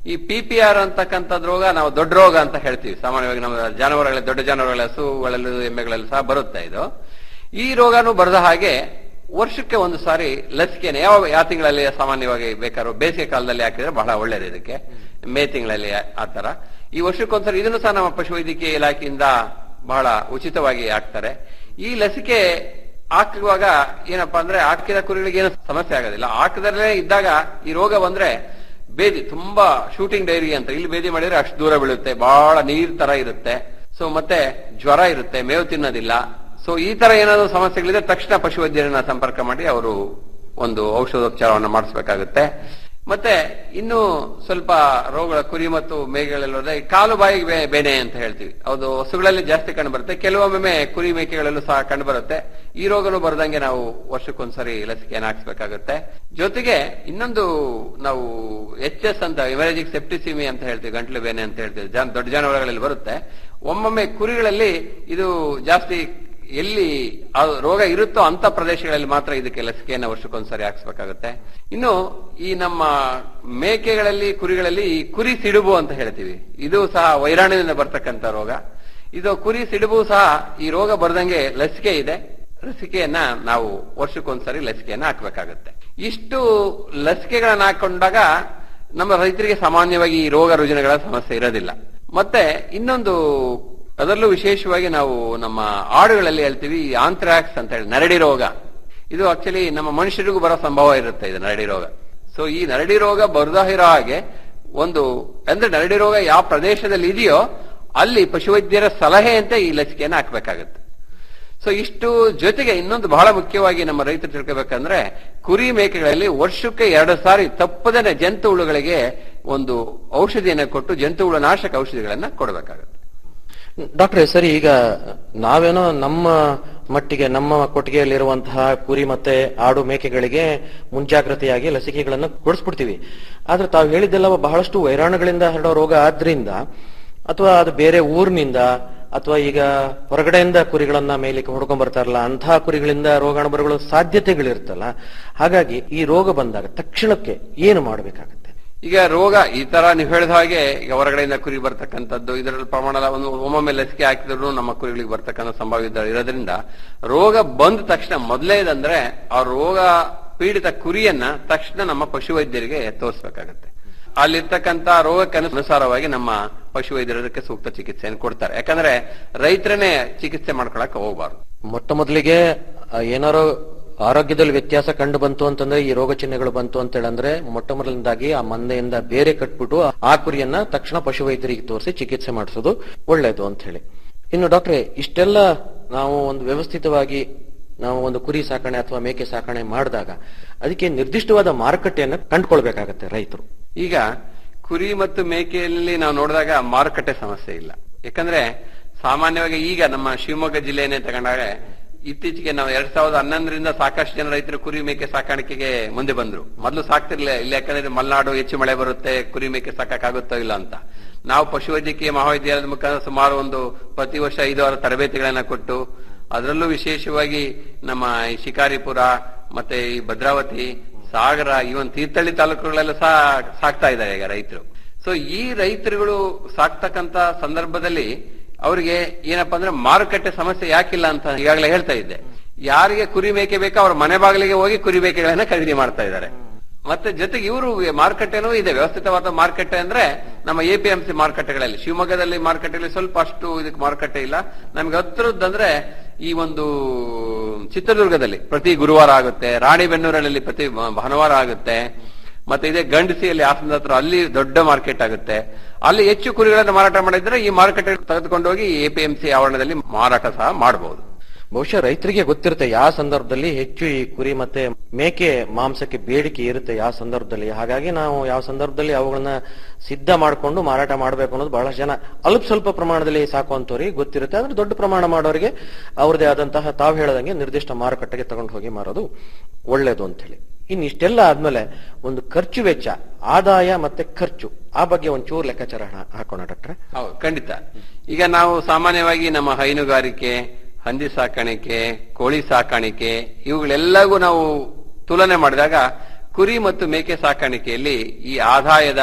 ಈ ಪಿ ಪಿ ಆರ್ ಅಂತಕ್ಕಂಥದ್ದು ರೋಗ ನಾವು ದೊಡ್ಡ ರೋಗ ಅಂತ ಹೇಳ್ತೀವಿ ಸಾಮಾನ್ಯವಾಗಿ ನಮ್ಮ ಜಾನುವಾರುಗಳ ದೊಡ್ಡ ಜಾನುವಾರುಗಳ ಹಸುಗಳಲ್ಲೂ ಎಮ್ಮೆಗಳಲ್ಲೂ ಸಹ ಬರುತ್ತೆ ಇದು ಈ ರೋಗನೂ ಬರದ ಹಾಗೆ ವರ್ಷಕ್ಕೆ ಒಂದು ಸಾರಿ ಲಸಿಕೆನ ಯಾವ ಯಾವ ತಿಂಗಳಲ್ಲಿ ಸಾಮಾನ್ಯವಾಗಿ ಬೇಕಾದ್ರೂ ಬೇಸಿಗೆ ಕಾಲದಲ್ಲಿ ಹಾಕಿದ್ರೆ ಬಹಳ ಒಳ್ಳೇದು ಇದಕ್ಕೆ ಮೇ ತಿಂಗಳಲ್ಲಿ ಆತರ ಈ ವರ್ಷಕ್ಕೊಂದ್ಸರಿ ಇದನ್ನು ಸಹ ನಮ್ಮ ಪಶುವೈದ್ಯಕೀಯ ಇಲಾಖೆಯಿಂದ ಬಹಳ ಉಚಿತವಾಗಿ ಹಾಕ್ತಾರೆ ಈ ಲಸಿಕೆ ಹಾಕುವಾಗ ಏನಪ್ಪಾ ಅಂದ್ರೆ ಹಾಕಿದ ಕುರಿಗಳಿಗೆ ಏನು ಸಮಸ್ಯೆ ಆಗೋದಿಲ್ಲ ಹಾಕದಲ್ಲೇ ಇದ್ದಾಗ ಈ ರೋಗ ಬಂದ್ರೆ ಬೇದಿ ತುಂಬಾ ಶೂಟಿಂಗ್ ಡೈರಿ ಅಂತ ಇಲ್ಲಿ ಬೇದಿ ಮಾಡಿದ್ರೆ ಅಷ್ಟು ದೂರ ಬೀಳುತ್ತೆ ಬಹಳ ನೀರ್ ತರ ಇರುತ್ತೆ ಸೊ ಮತ್ತೆ ಜ್ವರ ಇರುತ್ತೆ ಮೇವು ತಿನ್ನೋದಿಲ್ಲ ಸೊ ಈ ತರ ಏನಾದ್ರು ಸಮಸ್ಯೆಗಳಿದ್ರೆ ತಕ್ಷಣ ಪಶುವೈದ್ಯರನ್ನ ಸಂಪರ್ಕ ಮಾಡಿ ಅವರು ಒಂದು ಔಷಧೋಪಚಾರವನ್ನು ಮಾಡಿಸ್ಬೇಕಾಗುತ್ತೆ ಮತ್ತೆ ಇನ್ನು ಸ್ವಲ್ಪ ರೋಗಗಳ ಕುರಿ ಮತ್ತು ಮೇಕೆಗಳೆಲ್ಲ ಹೋದ್ರೆ ಈ ಕಾಲು ಬಾಯಿಗೆ ಬೇ- ಬೇನೆ ಅಂತ ಹೇಳ್ತೀವಿ ಅದು ಹಸುಗಳಲ್ಲಿ ಜಾಸ್ತಿ ಕಂಡು ಬರುತ್ತೆ ಕೆಲವೊಮ್ಮೆ ಕುರಿ ಮೇಕೆಗಳಲ್ಲೂ ಸಹ ಕಂಡು ಬರುತ್ತೆ ಈ ರೋಗನು ಬರದಂಗೆ ನಾವು ವರ್ಷಕ್ಕೊಂದ್ಸರಿ ಲಸಿಕೆಯನ್ನು ಹಾಕ್ಸ್ಬೇಕಾಗುತ್ತೆ ಜೊತೆಗೆ ಇನ್ನೊಂದು ನಾವು ಎಚ್ ಎಸ್ ಅಂತ ಎಮರೇಜಿಕ್ ಸೆಪ್ಟಿಸಿಮಿ ಅಂತ ಹೇಳ್ತೀವಿ ಗಂಟ್ಲು ಬೇನೆ ಅಂತ ಹೇಳ್ತೀವಿ ಜಾನ್- ದೊಡ್ಡ ಜಾನುವಾರುಗಳಲ್ಲಿ ಬರುತ್ತೆ ಒಮ್ಮೊಮ್ಮೆ ಕುರಿಗಳಲ್ಲಿ ಇದು ಜಾಸ್ತಿ ಎಲ್ಲಿ ಆ ರೋಗ ಇರುತ್ತೋ ಅಂತ ಪ್ರದೇಶಗಳಲ್ಲಿ ಮಾತ್ರ ಇದಕ್ಕೆ ಲಸಿಕೆಯನ್ನು ವರ್ಷಕ್ಕೊಂದ್ಸರಿ ಹಾಕ್ಸ್ಬೇಕಾಗುತ್ತೆ ಇನ್ನು ಈ ನಮ್ಮ ಮೇಕೆಗಳಲ್ಲಿ ಕುರಿಗಳಲ್ಲಿ ಈ ಕುರಿ ಸಿಡುಬು ಅಂತ ಹೇಳ್ತೀವಿ ಇದು ಸಹ ವೈರಾಣುವಿನಿಂದ ಬರ್ತಕ್ಕಂಥ ರೋಗ ಇದು ಕುರಿ ಸಿಡುಬು ಸಹ ಈ ರೋಗ ಬರದಂಗೆ ಲಸಿಕೆ ಇದೆ ಲಸಿಕೆಯನ್ನ ನಾವು ವರ್ಷಕ್ಕೊಂದ್ಸರಿ ಲಸಿಕೆಯನ್ನ ಹಾಕ್ಬೇಕಾಗುತ್ತೆ ಇಷ್ಟು ಲಸಿಕೆಗಳನ್ನ ಹಾಕೊಂಡಾಗ ನಮ್ಮ ರೈತರಿಗೆ ಸಾಮಾನ್ಯವಾಗಿ ಈ ರೋಗ ರುಜಿನಗಳ ಸಮಸ್ಯೆ ಇರೋದಿಲ್ಲ ಮತ್ತೆ ಇನ್ನೊಂದು ಅದರಲ್ಲೂ ವಿಶೇಷವಾಗಿ ನಾವು ನಮ್ಮ ಆಡುಗಳಲ್ಲಿ ಹೇಳ್ತೀವಿ ಈ ಆಂಥ್ರಾಕ್ಸ್ ಅಂತ ಹೇಳಿ ನರಡಿ ರೋಗ ಇದು ಆಕ್ಚುಲಿ ನಮ್ಮ ಮನುಷ್ಯರಿಗೂ ಬರೋ ಸಂಭವ ಇರುತ್ತೆ ಇದು ನರಡಿ ರೋಗ ಸೊ ಈ ನರಡಿ ರೋಗ ಬರದೇ ಇರೋ ಹಾಗೆ ಒಂದು ಅಂದ್ರೆ ನರಡಿ ರೋಗ ಯಾವ ಪ್ರದೇಶದಲ್ಲಿ ಇದೆಯೋ ಅಲ್ಲಿ ಪಶುವೈದ್ಯರ ಸಲಹೆಯಂತೆ ಈ ಲಸಿಕೆಯನ್ನು ಹಾಕಬೇಕಾಗುತ್ತೆ ಸೊ ಇಷ್ಟು ಜೊತೆಗೆ ಇನ್ನೊಂದು ಬಹಳ ಮುಖ್ಯವಾಗಿ ನಮ್ಮ ರೈತರು ತಿಳ್ಕೋಬೇಕಂದ್ರೆ ಕುರಿ ಮೇಕೆಗಳಲ್ಲಿ ವರ್ಷಕ್ಕೆ ಎರಡು ಸಾರಿ ತಪ್ಪದನೆ ಜಂತು ಹುಳುಗಳಿಗೆ ಒಂದು ಔಷಧಿಯನ್ನು ಕೊಟ್ಟು ಜಂತು ಹುಳು ನಾಶಕ ಔಷಧಿಗಳನ್ನ ಕೊಡಬೇಕಾಗುತ್ತೆ ಡಾಕ್ಟ್ರೆ ಸರಿ ಈಗ ನಾವೇನೋ ನಮ್ಮ ಮಟ್ಟಿಗೆ ನಮ್ಮ ಕೊಟ್ಟಿಗೆಯಲ್ಲಿರುವಂತಹ ಕುರಿ ಮತ್ತೆ ಆಡು ಮೇಕೆಗಳಿಗೆ ಮುಂಜಾಗ್ರತೆಯಾಗಿ ಲಸಿಕೆಗಳನ್ನು ಕೊಡಿಸ್ಬಿಡ್ತೀವಿ ಆದ್ರೆ ತಾವು ಹೇಳಿದ್ದೆಲ್ಲ ಬಹಳಷ್ಟು ವೈರಾಣುಗಳಿಂದ ಹರಡೋ ರೋಗ ಆದ್ರಿಂದ ಅಥವಾ ಅದು ಬೇರೆ ಊರಿನಿಂದ ಅಥವಾ ಈಗ ಹೊರಗಡೆಯಿಂದ ಕುರಿಗಳನ್ನ ಮೇಲಿಕ್ಕೆ ಹೊಡ್ಕೊಂಡ್ ಬರ್ತಾರಲ್ಲ ಅಂತಹ ಕುರಿಗಳಿಂದ ರೋಗಾಣು ಬರಗಳು ಸಾಧ್ಯತೆಗಳಿರ್ತಲ್ಲ ಹಾಗಾಗಿ ಈ ರೋಗ ಬಂದಾಗ ತಕ್ಷಣಕ್ಕೆ ಏನು ಮಾಡಬೇಕಾಗತ್ತೆ ಈಗ ರೋಗ ಈ ತರ ನೀವು ಹೇಳಿದ ಹಾಗೆ ಈಗ ಹೊರಗಡೆಯಿಂದ ಕುರಿ ಬರ್ತಕ್ಕಂಥದ್ದು ಇದರಲ್ಲಿ ಪ್ರಮಾಣ ಒಂದು ಒಮ್ಮೊಮ್ಮೆ ಲಸಿಕೆ ಹಾಕಿದ್ರು ನಮ್ಮ ಕುರಿಗಳಿಗೆ ಬರ್ತಕ್ಕಂಥ ಸಂಭಾವ್ಯ ಇರೋದ್ರಿಂದ ರೋಗ ಬಂದ ತಕ್ಷಣ ಮೊದಲೇದಂದ್ರೆ ಆ ರೋಗ ಪೀಡಿತ ಕುರಿಯನ್ನ ತಕ್ಷಣ ನಮ್ಮ ಪಶುವೈದ್ಯರಿಗೆ ತೋರಿಸಬೇಕಾಗತ್ತೆ ಅಲ್ಲಿರ್ತಕ್ಕಂಥ ರೋಗಕ್ಕೆ ಅನುಸಾರವಾಗಿ ನಮ್ಮ ಪಶುವೈದ್ಯರು ಅದಕ್ಕೆ ಸೂಕ್ತ ಚಿಕಿತ್ಸೆಯನ್ನು ಕೊಡ್ತಾರೆ ಯಾಕಂದ್ರೆ ರೈತರನ್ನೇ ಚಿಕಿತ್ಸೆ ಮಾಡ್ಕೊಳಕ್ ಹೋಗಬಾರ್ದು ಮೊಟ್ಟ ಮೊದಲಿಗೆ ಆ, ಏನಾರೋ ಆರೋಗ್ಯದಲ್ಲಿ ವ್ಯತ್ಯಾಸ ಕಂಡು ಬಂತು ಅಂತಂದ್ರೆ ಈ ರೋಗ ಚಿಹ್ನೆಗಳು ಬಂತು ಅಂತ ಹೇಳಂದ್ರೆ ಮೊಟ್ಟ ಮೊದಲನೇದಾಗಿ ಆ ಮಂದೆಯಿಂದ ಬೇರೆ ಕಟ್ಬಿಟ್ಟು ಆ ಕುರಿಯನ್ನ ತಕ್ಷಣ ಪಶುವೈದ್ಯರಿಗೆ ತೋರಿಸಿ ಚಿಕಿತ್ಸೆ ಮಾಡಿಸೋದು ಒಳ್ಳೇದು ಅಂತ ಹೇಳಿ ಇನ್ನು ಡಾಕ್ಟ್ರೆ ಇಷ್ಟೆಲ್ಲ ನಾವು ಒಂದು ವ್ಯವಸ್ಥಿತವಾಗಿ ನಾವು ಒಂದು ಕುರಿ ಸಾಕಣೆ ಅಥವಾ ಮೇಕೆ ಸಾಕಣೆ ಮಾಡಿದಾಗ ಅದಕ್ಕೆ ನಿರ್ದಿಷ್ಟವಾದ ಮಾರುಕಟ್ಟೆಯನ್ನು ಕಂಡುಕೊಳ್ಬೇಕಾಗತ್ತೆ ರೈತರು ಈಗ ಕುರಿ ಮತ್ತು ಮೇಕೆಯಲ್ಲಿ ನಾವು ನೋಡಿದಾಗ ಮಾರುಕಟ್ಟೆ ಸಮಸ್ಯೆ ಇಲ್ಲ ಯಾಕಂದ್ರೆ ಸಾಮಾನ್ಯವಾಗಿ ಈಗ ನಮ್ಮ ಶಿವಮೊಗ್ಗ ಜಿಲ್ಲೆಯನ್ನೇ ತಗೊಂಡಾಗ ಇತ್ತೀಚೆಗೆ ನಾವು ಎರಡ್ ಸಾವಿರದ ಹನ್ನೊಂದರಿಂದ ಸಾಕಷ್ಟು ಜನ ರೈತರು ಕುರಿ ಮೇಕೆ ಸಾಕಾಣಿಕೆಗೆ ಮುಂದೆ ಬಂದ್ರು ಮೊದಲು ಸಾಕ್ತಿರ್ಲಿಲ್ಲ ಇಲ್ಲ ಯಾಕಂದ್ರೆ ಮಲೆನಾಡು ಹೆಚ್ಚು ಮಳೆ ಬರುತ್ತೆ ಕುರಿ ಮೇಕೆ ಸಾಕಾಗುತ್ತೋ ಇಲ್ಲ ಅಂತ ನಾವು ಪಶುವೈದ್ಯಕೀಯ ಮಹಾವಿದ್ಯಾಲಯದ ಮುಖಾಂತರ ಸುಮಾರು ಒಂದು ಪ್ರತಿ ವರ್ಷ ಐದು ಆರು ತರಬೇತಿಗಳನ್ನ ಕೊಟ್ಟು ಅದರಲ್ಲೂ ವಿಶೇಷವಾಗಿ ನಮ್ಮ ಈ ಶಿಕಾರಿಪುರ ಮತ್ತೆ ಈ ಭದ್ರಾವತಿ ಸಾಗರ ಇವನ್ ತೀರ್ಥಹಳ್ಳಿ ತಾಲೂಕುಗಳೆಲ್ಲ ಸಹ ಸಾಕ್ತಾ ಇದ್ದಾರೆ ಈಗ ರೈತರು ಸೊ ಈ ರೈತರುಗಳು ಸಾಕ್ತಕ್ಕಂತ ಸಂದರ್ಭದಲ್ಲಿ ಅವರಿಗೆ ಏನಪ್ಪಾ ಅಂದ್ರೆ ಮಾರುಕಟ್ಟೆ ಸಮಸ್ಯೆ ಯಾಕಿಲ್ಲ ಅಂತ ಈಗಾಗಲೇ ಹೇಳ್ತಾ ಇದ್ದೆ ಯಾರಿಗೆ ಕುರಿ ಮೇಕೆ ಬೇಕೋ ಅವ್ರ ಮನೆ ಬಾಗಿಲಿಗೆ ಹೋಗಿ ಕುರಿ ಮೇಕೆಗಳನ್ನ ಖರೀದಿ ಮಾಡ್ತಾ ಇದ್ದಾರೆ ಮತ್ತೆ ಜೊತೆಗೆ ಇವರು ಮಾರುಕಟ್ಟೆನೂ ಇದೆ ವ್ಯವಸ್ಥಿತವಾದ ಮಾರುಕಟ್ಟೆ ಅಂದ್ರೆ ನಮ್ಮ ಎಪಿಎಂಸಿ ಮಾರುಕಟ್ಟೆಗಳಲ್ಲಿ ಶಿವಮೊಗ್ಗದಲ್ಲಿ ಮಾರುಕಟ್ಟೆಯಲ್ಲಿ ಸ್ವಲ್ಪ ಅಷ್ಟು ಇದಕ್ಕೆ ಮಾರುಕಟ್ಟೆ ಇಲ್ಲ ನಮ್ಗೆ ಹತ್ರದಂದ್ರೆ ಈ ಒಂದು ಚಿತ್ರದುರ್ಗದಲ್ಲಿ ಪ್ರತಿ ಗುರುವಾರ ಆಗುತ್ತೆ ರಾಣಿಬೆನ್ನೂರಲ್ಲಿ ಪ್ರತಿ ಭಾನುವಾರ ಆಗುತ್ತೆ ಮತ್ತೆ ಇದೇ ಗಂಡಸಿಯಲ್ಲಿ ಹಾಸನದ ಹತ್ರ ಅಲ್ಲಿ ದೊಡ್ಡ ಮಾರ್ಕೆಟ್ ಆಗುತ್ತೆ ಅಲ್ಲಿ ಹೆಚ್ಚು ಕುರಿಗಳನ್ನು ಮಾರಾಟ ಮಾಡಿದ್ರೆ ಈ ಮಾರುಕಟ್ಟೆ ತೆಗೆದುಕೊಂಡೋಗಿ ಎಪಿಎಂಸಿ ಆವರಣದಲ್ಲಿ ಮಾರಾಟ ಸಹ ಮಾಡಬಹುದು ಬಹುಶಃ ರೈತರಿಗೆ ಗೊತ್ತಿರುತ್ತೆ ಯಾವ ಸಂದರ್ಭದಲ್ಲಿ ಹೆಚ್ಚು ಈ ಕುರಿ ಮತ್ತೆ ಮೇಕೆ ಮಾಂಸಕ್ಕೆ ಬೇಡಿಕೆ ಇರುತ್ತೆ ಯಾವ ಸಂದರ್ಭದಲ್ಲಿ ಹಾಗಾಗಿ ನಾವು ಯಾವ ಸಂದರ್ಭದಲ್ಲಿ ಅವುಗಳನ್ನ ಸಿದ್ಧ ಮಾಡಿಕೊಂಡು ಮಾರಾಟ ಮಾಡಬೇಕು ಅನ್ನೋದು ಬಹಳ ಜನ ಅಲ್ಪ ಸ್ವಲ್ಪ ಪ್ರಮಾಣದಲ್ಲಿ ಸಾಕುವಂತವ್ರಿಗೆ ಗೊತ್ತಿರುತ್ತೆ ಆದ್ರೆ ದೊಡ್ಡ ಪ್ರಮಾಣ ಮಾಡೋರಿಗೆ ಅವ್ರದೇ ಆದಂತಹ ತಾವು ಹೇಳದಂಗೆ ನಿರ್ದಿಷ್ಟ ಮಾರುಕಟ್ಟೆಗೆ ತಗೊಂಡು ಹೋಗಿ ಮಾರೋದು ಒಳ್ಳೇದು ಅಂತ ಹೇಳಿ ಇನ್ನು ಇಷ್ಟೆಲ್ಲ ಆದ್ಮೇಲೆ ಒಂದು ಖರ್ಚು ವೆಚ್ಚ ಆದಾಯ ಮತ್ತೆ ಖರ್ಚು ಆ ಬಗ್ಗೆ ಒಂಚೂರು ಲೆಕ್ಕಾಚಾರ ಹಾ- ಹಾಕೋಣ ಡಾಕ್ಟ್ರೆ ಹೌದು ಖಂಡಿತ ಈಗ ನಾವು ಸಾಮಾನ್ಯವಾಗಿ ನಮ್ಮ ಹೈನುಗಾರಿಕೆ ಹಂದಿ ಸಾಕಾಣಿಕೆ ಕೋಳಿ ಸಾಕಾಣಿಕೆ ಇವುಗಳೆಲ್ಲವೂ ನಾವು ತುಲನೆ ಮಾಡಿದಾಗ ಕುರಿ ಮತ್ತು ಮೇಕೆ ಸಾಕಾಣಿಕೆಯಲ್ಲಿ ಈ ಆದಾಯದ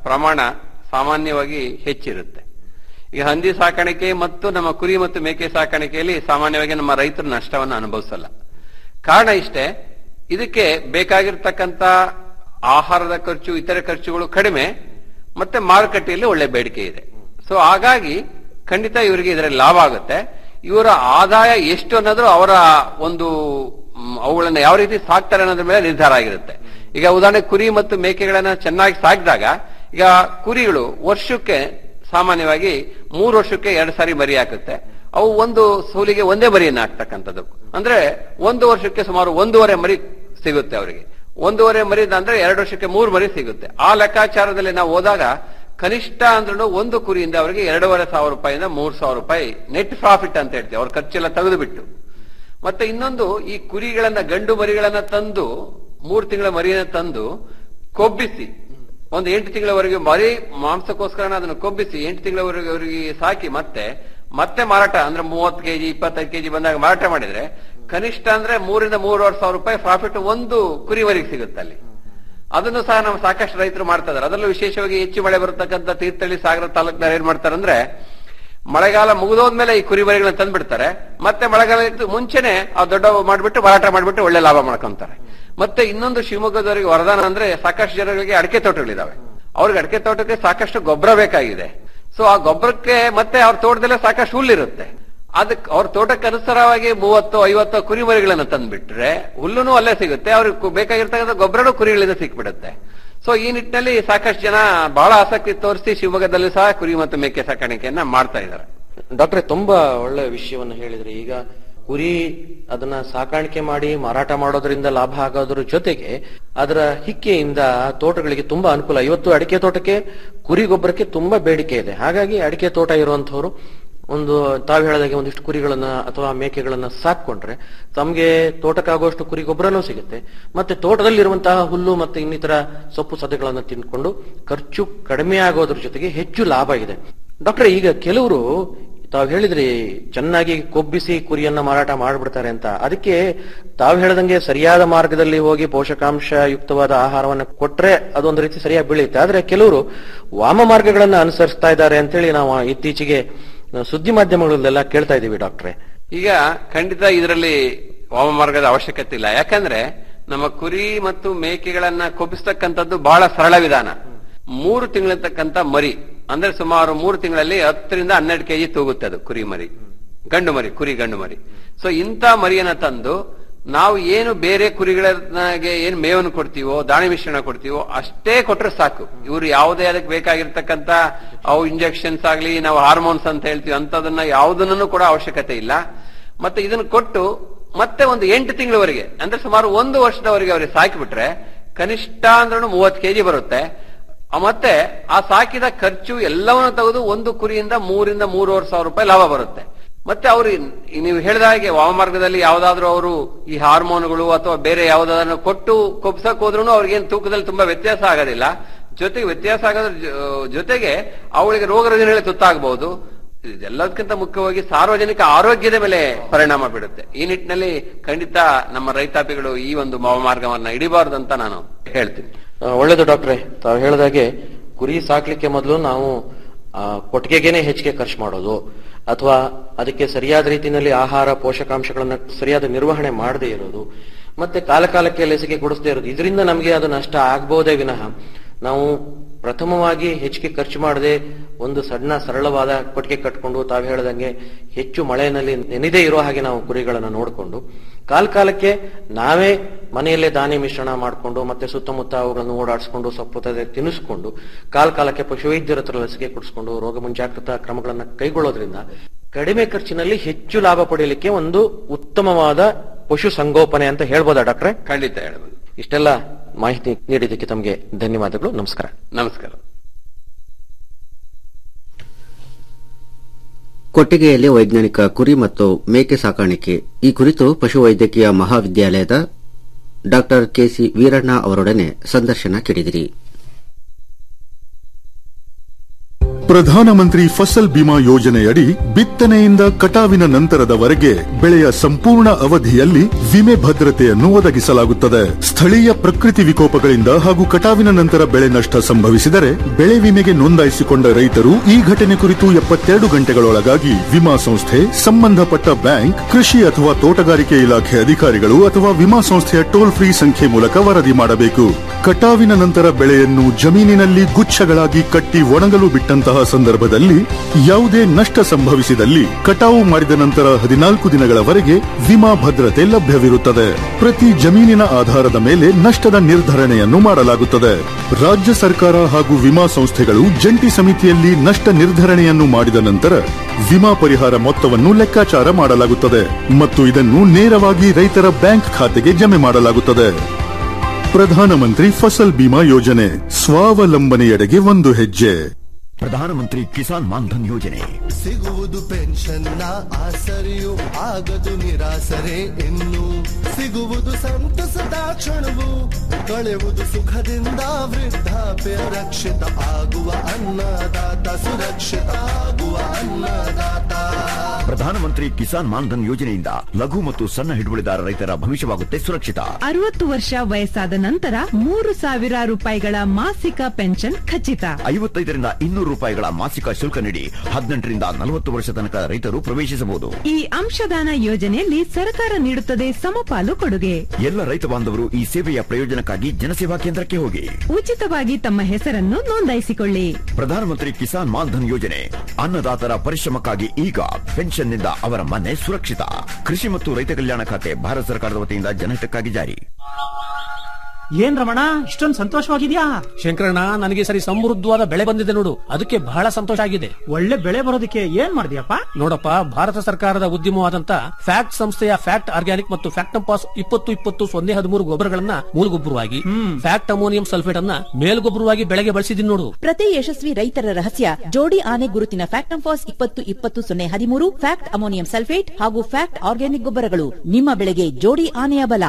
ಪ್ರಮಾಣ ಸಾಮಾನ್ಯವಾಗಿ ಹೆಚ್ಚಿರುತ್ತೆ ಈಗ ಹಂದಿ ಸಾಕಾಣಿಕೆ ಮತ್ತು ನಮ್ಮ ಕುರಿ ಮತ್ತು ಮೇಕೆ ಸಾಕಾಣಿಕೆಯಲ್ಲಿ ಸಾಮಾನ್ಯವಾಗಿ ನಮ್ಮ ರೈತರು ನಷ್ಟವನ್ನು ಅನುಭವಿಸಲ್ಲ ಕಾರಣ ಇಷ್ಟೇ ಇದಕ್ಕೆ ಬೇಕಾಗಿರ್ತಕ್ಕಂಥ ಆಹಾರದ ಖರ್ಚು ಇತರೆ ಖರ್ಚುಗಳು ಕಡಿಮೆ ಮತ್ತೆ ಮಾರುಕಟ್ಟೆಯಲ್ಲಿ ಒಳ್ಳೆ ಬೇಡಿಕೆ ಇದೆ ಸೊ ಹಾಗಾಗಿ ಖಂಡಿತ ಇವರಿಗೆ ಇದರಲ್ಲಿ ಲಾಭ ಆಗುತ್ತೆ ಇವರ ಆದಾಯ ಎಷ್ಟು ಅನ್ನೋದು ಅವರ ಒಂದು ಮ್, ಅವುಗಳನ್ನ ಯಾವ ರೀತಿ ಸಾಕ್ತಾರೆ ಅನ್ನೋದ್ರ ಮೇಲೆ ನಿರ್ಧಾರ ಆಗಿರುತ್ತೆ ಈಗ ಉದಾಹರಣೆ ಕುರಿ ಮತ್ತು ಮೇಕೆಗಳನ್ನ ಚೆನ್ನಾಗಿ ಸಾಕಿದಾಗ ಈಗ ಕುರಿಗಳು ವರ್ಷಕ್ಕೆ ಸಾಮಾನ್ಯವಾಗಿ ಮೂರು ವರ್ಷಕ್ಕೆ ಎರಡು ಸಾರಿ ಮರಿ ಹಾಕುತ್ತೆ ಅವು ಒಂದು ಸೂಲಿಗೆ ಒಂದೇ ಮರಿಯನ್ನು ಹಾಕ್ತಕ್ಕಂಥದ್ದು ಅಂದ್ರೆ ಒಂದು ವರ್ಷಕ್ಕೆ ಸುಮಾರು ಒಂದೂವರೆ ಮರಿ ಸಿಗುತ್ತೆ ಅವರಿಗೆ ಒಂದೂವರೆ ಮರಿ ಅಂದ್ರೆ ಎರಡು ವರ್ಷಕ್ಕೆ ಮೂರು ಮರಿ ಸಿಗುತ್ತೆ ಆ ಲೆಕ್ಕಾಚಾರದಲ್ಲಿ ನಾವು ಹೋದಾಗ ಕನಿಷ್ಠ ಅಂದ್ರೂ ಒಂದು ಕುರಿಯಿಂದ ಅವರಿಗೆ ಎರಡೂವರೆ ಸಾವಿರ ರೂಪಾಯಿಂದ ಮೂರು ಸಾವಿರ ರೂಪಾಯಿ ನೆಟ್ ಪ್ರಾಫಿಟ್ ಅಂತ ಹೇಳ್ತೀವಿ ಅವ್ರ ಖರ್ಚೆಲ್ಲ ತೆಗೆದು ಬಿಟ್ಟು ಮತ್ತೆ ಇನ್ನೊಂದು ಈ ಕುರಿಗಳನ್ನ ಗಂಡು ಮರಿಗಳನ್ನ ತಂದು ಮೂರು ತಿಂಗಳ ಮರಿಯನ್ನ ತಂದು ಕೊಬ್ಬಿಸಿ ಒಂದು ಎಂಟು ತಿಂಗಳವರೆಗೆ ಮರಿ ಮಾಂಸಕ್ಕೋಸ್ಕರ ಅದನ್ನು ಕೊಬ್ಬಿಸಿ ಎಂಟು ತಿಂಗಳವರೆಗೆ ಅವರಿಗೆ ಸಾಕಿ ಮತ್ತೆ ಮತ್ತೆ ಮಾರಾಟ ಅಂದ್ರೆ ಮೂವತ್ತು ಕೆಜಿ ಇಪ್ಪತ್ತೈದು ಕೆಜಿ ಬಂದಾಗ ಮಾರಾಟ ಮಾಡಿದ್ರೆ ಕನಿಷ್ಠ ಅಂದ್ರೆ ಮೂರಿಂದ ಮೂರುವರೆ ಸಾವಿರ ರೂಪಾಯಿ ಪ್ರಾಫಿಟ್ ಒಂದು ಕುರಿವರೆಗೆ ಸಿಗುತ್ತೆ ಅಲ್ಲಿ ಅದನ್ನು ಸಹ ನಾವು ಸಾಕಷ್ಟು ರೈತರು ಮಾಡ್ತಾ ಇದಾರೆ ಅದರಲ್ಲೂ ವಿಶೇಷವಾಗಿ ಹೆಚ್ಚು ಮಳೆ ಬರತಕ್ಕಂಥ ತೀರ್ಥಹಳ್ಳಿ ಸಾಗರ ತಾಲೂಕಿನವ್ರು ಏನ್ ಮಾಡ್ತಾರೆ ಅಂದ್ರೆ ಮಳೆಗಾಲ ಮುಗಿದೋದ್ಮೇಲೆ ಈ ಕುರಿಮರಿಗಳನ್ನ ತಂದ್ಬಿಡ್ತಾರೆ ಮತ್ತೆ ಮಳೆಗಾಲ ಇದ್ದು ಮುಂಚೆನೆ ಆ ದೊಡ್ಡ ಮಾಡ್ಬಿಟ್ಟು ಮಾರಾಟ ಮಾಡ್ಬಿಟ್ಟು ಒಳ್ಳೆ ಲಾಭ ಮಾಡ್ಕೊಂತಾರೆ ಮತ್ತೆ ಇನ್ನೊಂದು ಶಿವಮೊಗ್ಗದವರಿಗೆ ವರದಾನ ಅಂದ್ರೆ ಸಾಕಷ್ಟು ಜನಗಳಿಗೆ ಅಡಿಕೆ ತೋಟಗಳಿದಾವೆ ಅವ್ರಿಗೆ ಅಡಿಕೆ ತೋಟಕ್ಕೆ ಸಾಕಷ್ಟು ಗೊಬ್ಬರ ಬೇಕಾಗಿದೆ ಸೊ ಆ ಗೊಬ್ಬರಕ್ಕೆ ಮತ್ತೆ ಅವ್ರ ತೋಟದಲ್ಲೇ ಸಾಕಷ್ಟು ಹುಲ್ಲಿರುತ್ತೆ ಅದಕ್ಕೆ ಅವ್ರ ತೋಟಕ್ಕೆ ಅನುಸಾರವಾಗಿ ಮೂವತ್ತು ಐವತ್ತು ಕುರಿಮರಿಗಳನ್ನ ತಂದ್ಬಿಟ್ರೆ ಹುಲ್ಲುನು ಅಲ್ಲೇ ಸಿಗುತ್ತೆ ಅವ್ರಿಗೆ ಬೇಕಾಗಿರ್ತಕ್ಕಂಥ ಗೊಬ್ಬರನೂ ಕುರಿಗಳಿಂದ ಸಿಕ್ಬಿಡುತ್ತೆ ಸೊ ಈ ನಿಟ್ಟಿನಲ್ಲಿ ಸಾಕಷ್ಟು ಜನ ಬಹಳ ಆಸಕ್ತಿ ತೋರಿಸಿ ಶಿವಮೊಗ್ಗದಲ್ಲಿ ಸಹ ಕುರಿ ಮತ್ತು ಮೇಕೆ ಸಾಕಾಣಿಕೆಯನ್ನ ಮಾಡ್ತಾ ಇದ್ದಾರೆ ಡಾಕ್ಟ್ರೆ ತುಂಬಾ ಒಳ್ಳೆ ವಿಷಯವನ್ನು ಹೇಳಿದ್ರಿ ಈಗ ಕುರಿ ಅದನ್ನ ಸಾಕಾಣಿಕೆ ಮಾಡಿ ಮಾರಾಟ ಮಾಡೋದ್ರಿಂದ ಲಾಭ ಆಗೋದ್ರ ಜೊತೆಗೆ ಅದರ ಹಿಕ್ಕೆಯಿಂದ ತೋಟಗಳಿಗೆ ತುಂಬಾ ಅನುಕೂಲ ಇವತ್ತು ಅಡಿಕೆ ತೋಟಕ್ಕೆ ಕುರಿ ಗೊಬ್ಬರಕ್ಕೆ ತುಂಬಾ ಬೇಡಿಕೆ ಇದೆ ಹಾಗಾಗಿ ಅಡಿಕೆ ತೋಟ ಇರುವಂತವ್ರು ಒಂದು ತಾವು ಹೇಳಿದಾಗೆ ಒಂದಿಷ್ಟು ಕುರಿಗಳನ್ನ ಅಥವಾ ಮೇಕೆಗಳನ್ನ ಸಾಕೊಂಡ್ರೆ ತಮಗೆ ತೋಟಕ್ಕಾಗುವಷ್ಟು ಕುರಿ ಗೊಬ್ಬರನೂ ಸಿಗುತ್ತೆ ಮತ್ತೆ ತೋಟದಲ್ಲಿರುವಂತಹ ಹುಲ್ಲು ಮತ್ತೆ ಇನ್ನಿತರ ಸೊಪ್ಪು ಸದೆಗಳನ್ನ ತಿಂದ್ಕೊಂಡು ಖರ್ಚು ಕಡಿಮೆ ಆಗೋದ್ರ ಜೊತೆಗೆ ಹೆಚ್ಚು ಲಾಭ ಇದೆ ಡಾಕ್ಟರ್ ಈಗ ಕೆಲವರು ತಾವು ಹೇಳಿದ್ರಿ ಚೆನ್ನಾಗಿ ಕೊಬ್ಬಿಸಿ ಕುರಿಯನ್ನ ಮಾರಾಟ ಮಾಡ್ಬಿಡ್ತಾರೆ ಅಂತ ಅದಕ್ಕೆ ತಾವು ಹೇಳ್ದಂಗೆ ಸರಿಯಾದ ಮಾರ್ಗದಲ್ಲಿ ಹೋಗಿ ಪೋಷಕಾಂಶ ಯುಕ್ತವಾದ ಆಹಾರವನ್ನ ಕೊಟ್ರೆ ಅದೊಂದು ರೀತಿ ಸರಿಯಾಗಿ ಬೆಳೆಯುತ್ತೆ ಆದ್ರೆ ಕೆಲವರು ವಾಮ ಮಾರ್ಗಗಳನ್ನ ಅನುಸರಿಸ್ತಾ ಇದ್ದಾರೆ ಅಂತೇಳಿ ನಾವು ಇತ್ತೀಚೆಗೆ ಸುದ್ದಿ ಮಾಧ್ಯಮಗಳಲ್ಲೆಲ್ಲ ಕೇಳ್ತಾ ಇದೀವಿ ಡಾಕ್ಟ್ರೆ ಈಗ ಖಂಡಿತ ಇದರಲ್ಲಿ ವಾಮಮಾರ್ಗದ ಅವಶ್ಯಕತೆ ಇಲ್ಲ ಯಾಕಂದ್ರೆ ನಮ್ಮ ಕುರಿ ಮತ್ತು ಮೇಕೆಗಳನ್ನ ಕೊಬ್ಬಿಸ್ತಕ್ಕಂಥದ್ದು ಬಹಳ ಸರಳ ವಿಧಾನ ಮೂರು ತಿಂಗಳಿರ್ತಕ್ಕಂಥ ಮರಿ ಅಂದ್ರೆ ಸುಮಾರು ಮೂರು ತಿಂಗಳಲ್ಲಿ ಹತ್ತರಿಂದ ಹನ್ನೆರಡು ಕೆಜಿ ತೂಗುತ್ತೆ ಅದು ಕುರಿ ಮರಿ ಗಂಡು ಮರಿ ಕುರಿ ಗಂಡು ಮರಿ ಸೊ ಇಂಥ ಮರಿಯನ್ನ ತಂದು ನಾವು ಏನು ಬೇರೆ ಕುರಿಗಳಿಗೆ ಏನು ಮೇವನ್ನು ಕೊಡ್ತೀವೋ ದಾಣಿ ಮಿಶ್ರಣ ಕೊಡ್ತೀವೋ ಅಷ್ಟೇ ಕೊಟ್ರೆ ಸಾಕು ಇವರು ಯಾವುದೇ ಅದಕ್ಕೆ ಬೇಕಾಗಿರ್ತಕ್ಕಂಥ ಅವು ಇಂಜೆಕ್ಷನ್ಸ್ ಆಗ್ಲಿ ನಾವು ಹಾರ್ಮೋನ್ಸ್ ಅಂತ ಹೇಳ್ತೀವಿ ಅಂತದನ್ನ ಯಾವುದನ್ನು ಕೂಡ ಅವಶ್ಯಕತೆ ಇಲ್ಲ ಮತ್ತೆ ಇದನ್ನು ಕೊಟ್ಟು ಮತ್ತೆ ಒಂದು ಎಂಟು ತಿಂಗಳವರೆಗೆ ಅಂದ್ರೆ ಸುಮಾರು ಒಂದು ವರ್ಷದವರೆಗೆ ಅವರಿಗೆ ಸಾಕಿಬಿಟ್ರೆ ಕನಿಷ್ಠ ಅಂದ್ರೂ ಮೂವತ್ತು ಕೆಜಿ ಬರುತ್ತೆ ಆ ಮತ್ತೆ ಆ ಸಾಕಿದ ಖರ್ಚು ಎಲ್ಲವನ್ನು ತೆಗೆದು ಒಂದು ಕುರಿಯಿಂದ ಮೂರಿಂದ ಮೂರುವರೆ ಸಾವಿರ ರೂಪಾಯಿ ಲಾಭ ಬರುತ್ತೆ ಮತ್ತೆ ಅವರು ನೀವು ಹೇಳಿದ ಹಾಗೆ ವಾಮಮಾರ್ಗದಲ್ಲಿ ಯಾವ್ದಾದ್ರು ಅವರು ಈ ಹಾರ್ಮೋನ್ಗಳು ಅಥವಾ ಬೇರೆ ಯಾವ್ದಾದ್ರು ಕೊಟ್ಟು ಕೊಬ್ಸಕ್ ಹೋದ್ರು ಅವ್ರಿಗೇನು ತೂಕದಲ್ಲಿ ತುಂಬಾ ವ್ಯತ್ಯಾಸ ಆಗೋದಿಲ್ಲ ಜೊತೆಗೆ ವ್ಯತ್ಯಾಸ ಆಗೋದ್ರ ಜೊ- ಜೊತೆಗೆ ಅವಳಿಗೆ ರೋಗ ರುಜಿನಗಳಿಗೆ ತುತ್ತಾಗಬಹುದು ಇದೆಲ್ಲದಕ್ಕಿಂತ ಮುಖ್ಯವಾಗಿ ಸಾರ್ವಜನಿಕ ಆರೋಗ್ಯದ ಮೇಲೆ ಪರಿಣಾಮ ಬೀಳುತ್ತೆ ಈ ನಿಟ್ಟಿನಲ್ಲಿ ಖಂಡಿತ ನಮ್ಮ ರೈತಾಪಿಗಳು ಈ ಒಂದು ಮಾರ್ಗವನ್ನ ಹಿಡಿಬಾರ್ದು ಅಂತ ನಾನು ಹೇಳ್ತೀನಿ ಆ, ಒಳ್ಳೇದು ಡಾಕ್ಟ್ರೆ ತಾವು ಹೇಳಿದಾಗೆ ಕುರಿ ಸಾಕ್ಲಿಕ್ಕೆ ಮೊದಲು ನಾವು ಆ, ಕೊಟ್ಟಿಗೆಗೇನೆ ಹೆಚ್ಚಿಗೆ ಖರ್ಚು ಮಾಡೋದು ಅಥವಾ ಅದಕ್ಕೆ ಸರಿಯಾದ ರೀತಿಯಲ್ಲಿ ಆಹಾರ ಪೋಷಕಾಂಶಗಳನ್ನ ಸರಿಯಾದ ನಿರ್ವಹಣೆ ಮಾಡದೇ ಇರೋದು ಮತ್ತೆ ಕಾಲ ಕಾಲಕ್ಕೆ ಲಸಿಕೆ ಕೊಡಿಸದೇ ಇರೋದು ಇದರಿಂದ ನಮಗೆ ಅದು ನಷ್ಟ ಆಗ್ಬೋದೇ ವಿನಃ ನಾವು ಪ್ರಥಮವಾಗಿ ಹೆಚ್ಚಿಗೆ ಖರ್ಚು ಮಾಡದೆ ಒಂದು ಸಣ್ಣ ಸರಳವಾದ ಕೊಟ್ಟಿಗೆ ಕಟ್ಕೊಂಡು ತಾವು ಹೇಳ್ದಂಗೆ ಹೆಚ್ಚು ಮಳೆಯಲ್ಲಿ ನೆನೆದೇ ಇರೋ ಹಾಗೆ ನಾವು ಕುರಿಗಳನ್ನು ನೋಡಿಕೊಂಡು ಕಾಲ ಕಾಲಕ್ಕೆ ನಾವೇ ಮನೆಯಲ್ಲೇ ದಾನಿ ಮಿಶ್ರಣ ಮಾಡಿಕೊಂಡು ಮತ್ತೆ ಸುತ್ತಮುತ್ತ ಅವುಗಳನ್ನು ಓಡಾಡಿಸ್ಕೊಂಡು ಸೊಪ್ಪು ತದೆ ತಿನ್ನಿಸ್ಕೊಂಡು ಕಾಲ ಕಾಲಕ್ಕೆ ಪಶುವೈದ್ಯರ ಹತ್ರ ಲಸಿಕೆ ಕೊಡಿಸ್ಕೊಂಡು ರೋಗ ಮುಂಜಾಗ್ರತಾ ಕ್ರಮಗಳನ್ನು ಕೈಗೊಳ್ಳೋದ್ರಿಂದ ಕಡಿಮೆ ಖರ್ಚಿನಲ್ಲಿ ಹೆಚ್ಚು ಲಾಭ ಪಡೆಯಲಿಕ್ಕೆ ಒಂದು ಉತ್ತಮವಾದ ಪಶು ಸಂಗೋಪನೆ ಅಂತ ಹೇಳ್ಬೋದಾ ಡಾಕ್ಟ್ರೆ ಖಂಡಿತ ಹೇಳ್ಬೋದು ಇಷ್ಟೆಲ್ಲ ಮಾಹಿತಿ ನೀಡಿದ್ದಕ್ಕೆ ತಮಗೆ ಧನ್ಯವಾದಗಳು ನಮಸ್ಕಾರ ನಮಸ್ಕಾರ ಕೊಟ್ಟಿಗೆಯಲ್ಲಿ ವೈಜ್ಞಾನಿಕ ಕುರಿ ಮತ್ತು ಮೇಕೆ ಸಾಕಾಣಿಕೆ ಈ ಕುರಿತು ಪಶುವೈದ್ಯಕೀಯ ಮಹಾವಿದ್ಯಾಲಯದ ಡಾ ಕೆಸಿ ವೀರಣ್ಣ ಅವರೊಡನೆ ಸಂದರ್ಶನ ಕೇಳಿದಿರಿ ಪ್ರಧಾನಮಂತ್ರಿ ಫಸಲ್ ಬಿಮಾ ಯೋಜನೆಯಡಿ ಬಿತ್ತನೆಯಿಂದ ಕಟಾವಿನ ನಂತರದವರೆಗೆ ಬೆಳೆಯ ಸಂಪೂರ್ಣ ಅವಧಿಯಲ್ಲಿ ವಿಮೆ ಭದ್ರತೆಯನ್ನು ಒದಗಿಸಲಾಗುತ್ತದೆ ಸ್ಥಳೀಯ ಪ್ರಕೃತಿ ವಿಕೋಪಗಳಿಂದ ಹಾಗೂ ಕಟಾವಿನ ನಂತರ ಬೆಳೆ ನಷ್ಟ ಸಂಭವಿಸಿದರೆ ಬೆಳೆ ವಿಮೆಗೆ ನೋಂದಾಯಿಸಿಕೊಂಡ ರೈತರು ಈ ಘಟನೆ ಕುರಿತು ಎಪ್ಪತ್ತೆರಡು ಗಂಟೆಗಳೊಳಗಾಗಿ ವಿಮಾ ಸಂಸ್ಥೆ ಸಂಬಂಧಪಟ್ಟ ಬ್ಯಾಂಕ್ ಕೃಷಿ ಅಥವಾ ತೋಟಗಾರಿಕೆ ಇಲಾಖೆ ಅಧಿಕಾರಿಗಳು ಅಥವಾ ವಿಮಾ ಸಂಸ್ಥೆಯ ಟೋಲ್ ಫ್ರೀ ಸಂಖ್ಯೆ ಮೂಲಕ ವರದಿ ಮಾಡಬೇಕು ಕಟಾವಿನ ನಂತರ ಬೆಳೆಯನ್ನು ಜಮೀನಿನಲ್ಲಿ ಗುಚ್ಛಗಳಾಗಿ ಕಟ್ಟಿ ಒಣಗಲು ಬಿಟ್ಟಂತಹ ಸಂದರ್ಭದಲ್ಲಿ ಯಾವುದೇ ನಷ್ಟ ಸಂಭವಿಸಿದಲ್ಲಿ ಕಟಾವು ಮಾಡಿದ ನಂತರ ಹದಿನಾಲ್ಕು ದಿನಗಳವರೆಗೆ ವಿಮಾ ಭದ್ರತೆ ಲಭ್ಯವಿರುತ್ತದೆ ಪ್ರತಿ ಜಮೀನಿನ ಆಧಾರದ ಮೇಲೆ ನಷ್ಟದ ನಿರ್ಧರಣೆಯನ್ನು ಮಾಡಲಾಗುತ್ತದೆ ರಾಜ್ಯ ಸರ್ಕಾರ ಹಾಗೂ ವಿಮಾ ಸಂಸ್ಥೆಗಳು ಜಂಟಿ ಸಮಿತಿಯಲ್ಲಿ ನಷ್ಟ ನಿರ್ಧರಣೆಯನ್ನು ಮಾಡಿದ ನಂತರ ವಿಮಾ ಪರಿಹಾರ ಮೊತ್ತವನ್ನು ಲೆಕ್ಕಾಚಾರ ಮಾಡಲಾಗುತ್ತದೆ ಮತ್ತು ಇದನ್ನು ನೇರವಾಗಿ ರೈತರ ಬ್ಯಾಂಕ್ ಖಾತೆಗೆ ಜಮೆ ಮಾಡಲಾಗುತ್ತದೆ ಪ್ರಧಾನಮಂತ್ರಿ ಫಸಲ್ ಬಿಮಾ ಯೋಜನೆ ಸ್ವಾವಲಂಬನೆಯೆಡೆಗೆ ಒಂದು ಹೆಜ್ಜೆ ಪ್ರಧಾನಮಂತ್ರಿ ಕಿಸಾನ್ ಮಾನ್ಧನ್ ಯೋಜನೆ ಸಿಗುವುದು ಪೆನ್ಷನ್ನ ಆಸರೆಯು ಆಗದು ನಿರಾಸರೆ ಇನ್ನು ಸಿಗುವುದು ಸಂತಸದ ಕ್ಷಣವು ಕಳೆಯುವುದು ಸುಖದಿಂದ ವೃದ್ಧಾಪ್ಯ ರಕ್ಷಿತ ಆಗುವ ಅನ್ನದಾತ ಸುರಕ್ಷಿತ ಆಗುವ ಅನ್ನದಾತ ಪ್ರಧಾನಮಂತ್ರಿ ಕಿಸಾನ್ ಮಾನ್ಧನ್ ಯೋಜನೆಯಿಂದ ಲಘು ಮತ್ತು ಸಣ್ಣ ಹಿಡುವಳಿದಾರ ರೈತರ ಭವಿಷ್ಯವಾಗುತ್ತೆ ಸುರಕ್ಷಿತ ಅರವತ್ತು ವರ್ಷ ವಯಸ್ಸಾದ ನಂತರ ಮೂರು ಸಾವಿರ ರೂಪಾಯಿಗಳ ಮಾಸಿಕ ಪೆನ್ಷನ್ ಖಚಿತ ಐವತ್ತೈದರಿಂದ ಇನ್ನೂರು ರೂಪಾಯಿಗಳ ಮಾಸಿಕ ಶುಲ್ಕ ನೀಡಿ ಹದಿನೆಂಟರಿಂದ ನಲವತ್ತು ವರ್ಷ ತನಕ ರೈತರು ಪ್ರವೇಶಿಸಬಹುದು ಈ ಅಂಶದಾನ ಯೋಜನೆಯಲ್ಲಿ ಸರ್ಕಾರ ನೀಡುತ್ತದೆ ಸಮಪಾಲು ಕೊಡುಗೆ ಎಲ್ಲ ರೈತ ಬಾಂಧವರು ಈ ಸೇವೆಯ ಪ್ರಯೋಜನಕ್ಕಾಗಿ ಜನಸೇವಾ ಕೇಂದ್ರಕ್ಕೆ ಹೋಗಿ ಉಚಿತವಾಗಿ ತಮ್ಮ ಹೆಸರನ್ನು ನೋಂದಾಯಿಸಿಕೊಳ್ಳಿ ಪ್ರಧಾನಮಂತ್ರಿ ಕಿಸಾನ್ ಮಾನ್ಧನ್ ಯೋಜನೆ ಅನ್ನದಾತರ ಪರಿಶ್ರಮಕ್ಕಾಗಿ ಈಗ ಪೆನ್ಷನ್ನಿಂದ ಅವರ ಮನೆ ಸುರಕ್ಷಿತ ಕೃಷಿ ಮತ್ತು ರೈತ ಕಲ್ಯಾಣ ಖಾತೆ ಭಾರತ ಸರ್ಕಾರದ ವತಿಯಿಂದ ಜನಹಿತಕ್ಕಾಗಿ ಜಾರಿ ಏನ್ ರಮಣ ಇಷ್ಟೊಂದು ಸಂತೋಷವಾಗಿದ್ಯಾ ಶಂಕರಣ್ಣ ನನಗೆ ಈ ಸರಿ ಸಮೃದ್ಧವಾದ ಬೆಳೆ ಬಂದಿದೆ ನೋಡು ಅದಕ್ಕೆ ಬಹಳ ಸಂತೋಷ ಆಗಿದೆ ಒಳ್ಳೆ ಬೆಳೆ ಬರೋದಕ್ಕೆ ಏನ್ ಮಾಡಿದ್ಯಪ್ಪ ನೋಡಪ್ಪ ಭಾರತ ಸರ್ಕಾರದ ಉದ್ಯಮವಾದಂತ ಫ್ಯಾಕ್ಟ್ ಸಂಸ್ಥೆಯ ಫ್ಯಾಕ್ಟ್ ಆರ್ಗ್ಯಾನಿಕ್ ಮತ್ತು ಫ್ಯಾಕ್ಟ್ ಪಾಸ್ ಇಪ್ಪತ್ತು ಇಪ್ಪತ್ತು ಸೊನ್ನೆ ಹದಿಮೂರು ಗೊಬ್ಬರಗಳನ್ನ ಮೂಲಗೊಬ್ಬರವಾಗಿ ಫ್ಯಾಕ್ಟ್ ಅಮೋನಿಯಂ ಸಲ್ಫೇಟ್ ಅನ್ನ ಮೇಲ್ಗೊಬ್ಬರವಾಗಿ ಬೆಳೆಗೆ ಬಳಸಿದೀನಿ ನೋಡು ಪ್ರತಿ ಯಶಸ್ವಿ ರೈತರ ರಹಸ್ಯ ಜೋಡಿ ಆನೆ ಗುರುತಿನ ಫ್ಯಾಕ್ಟ್ ಫಾಸ್ ಇಪ್ಪತ್ತು ಇಪ್ಪತ್ತು ಸೊನ್ನೆ ಹದಿಮೂರು ಫ್ಯಾಕ್ಟ್ ಅಮೋನಿಯಂ ಸಲ್ಫೇಟ್ ಹಾಗೂ ಫ್ಯಾಕ್ಟ್ ಆರ್ಗ್ಯಾನಿಕ್ ಗೊಬ್ಬರಗಳು ನಿಮ್ಮ ಬೆಳೆಗೆ ಜೋಡಿ ಆನೆಯ ಬಲ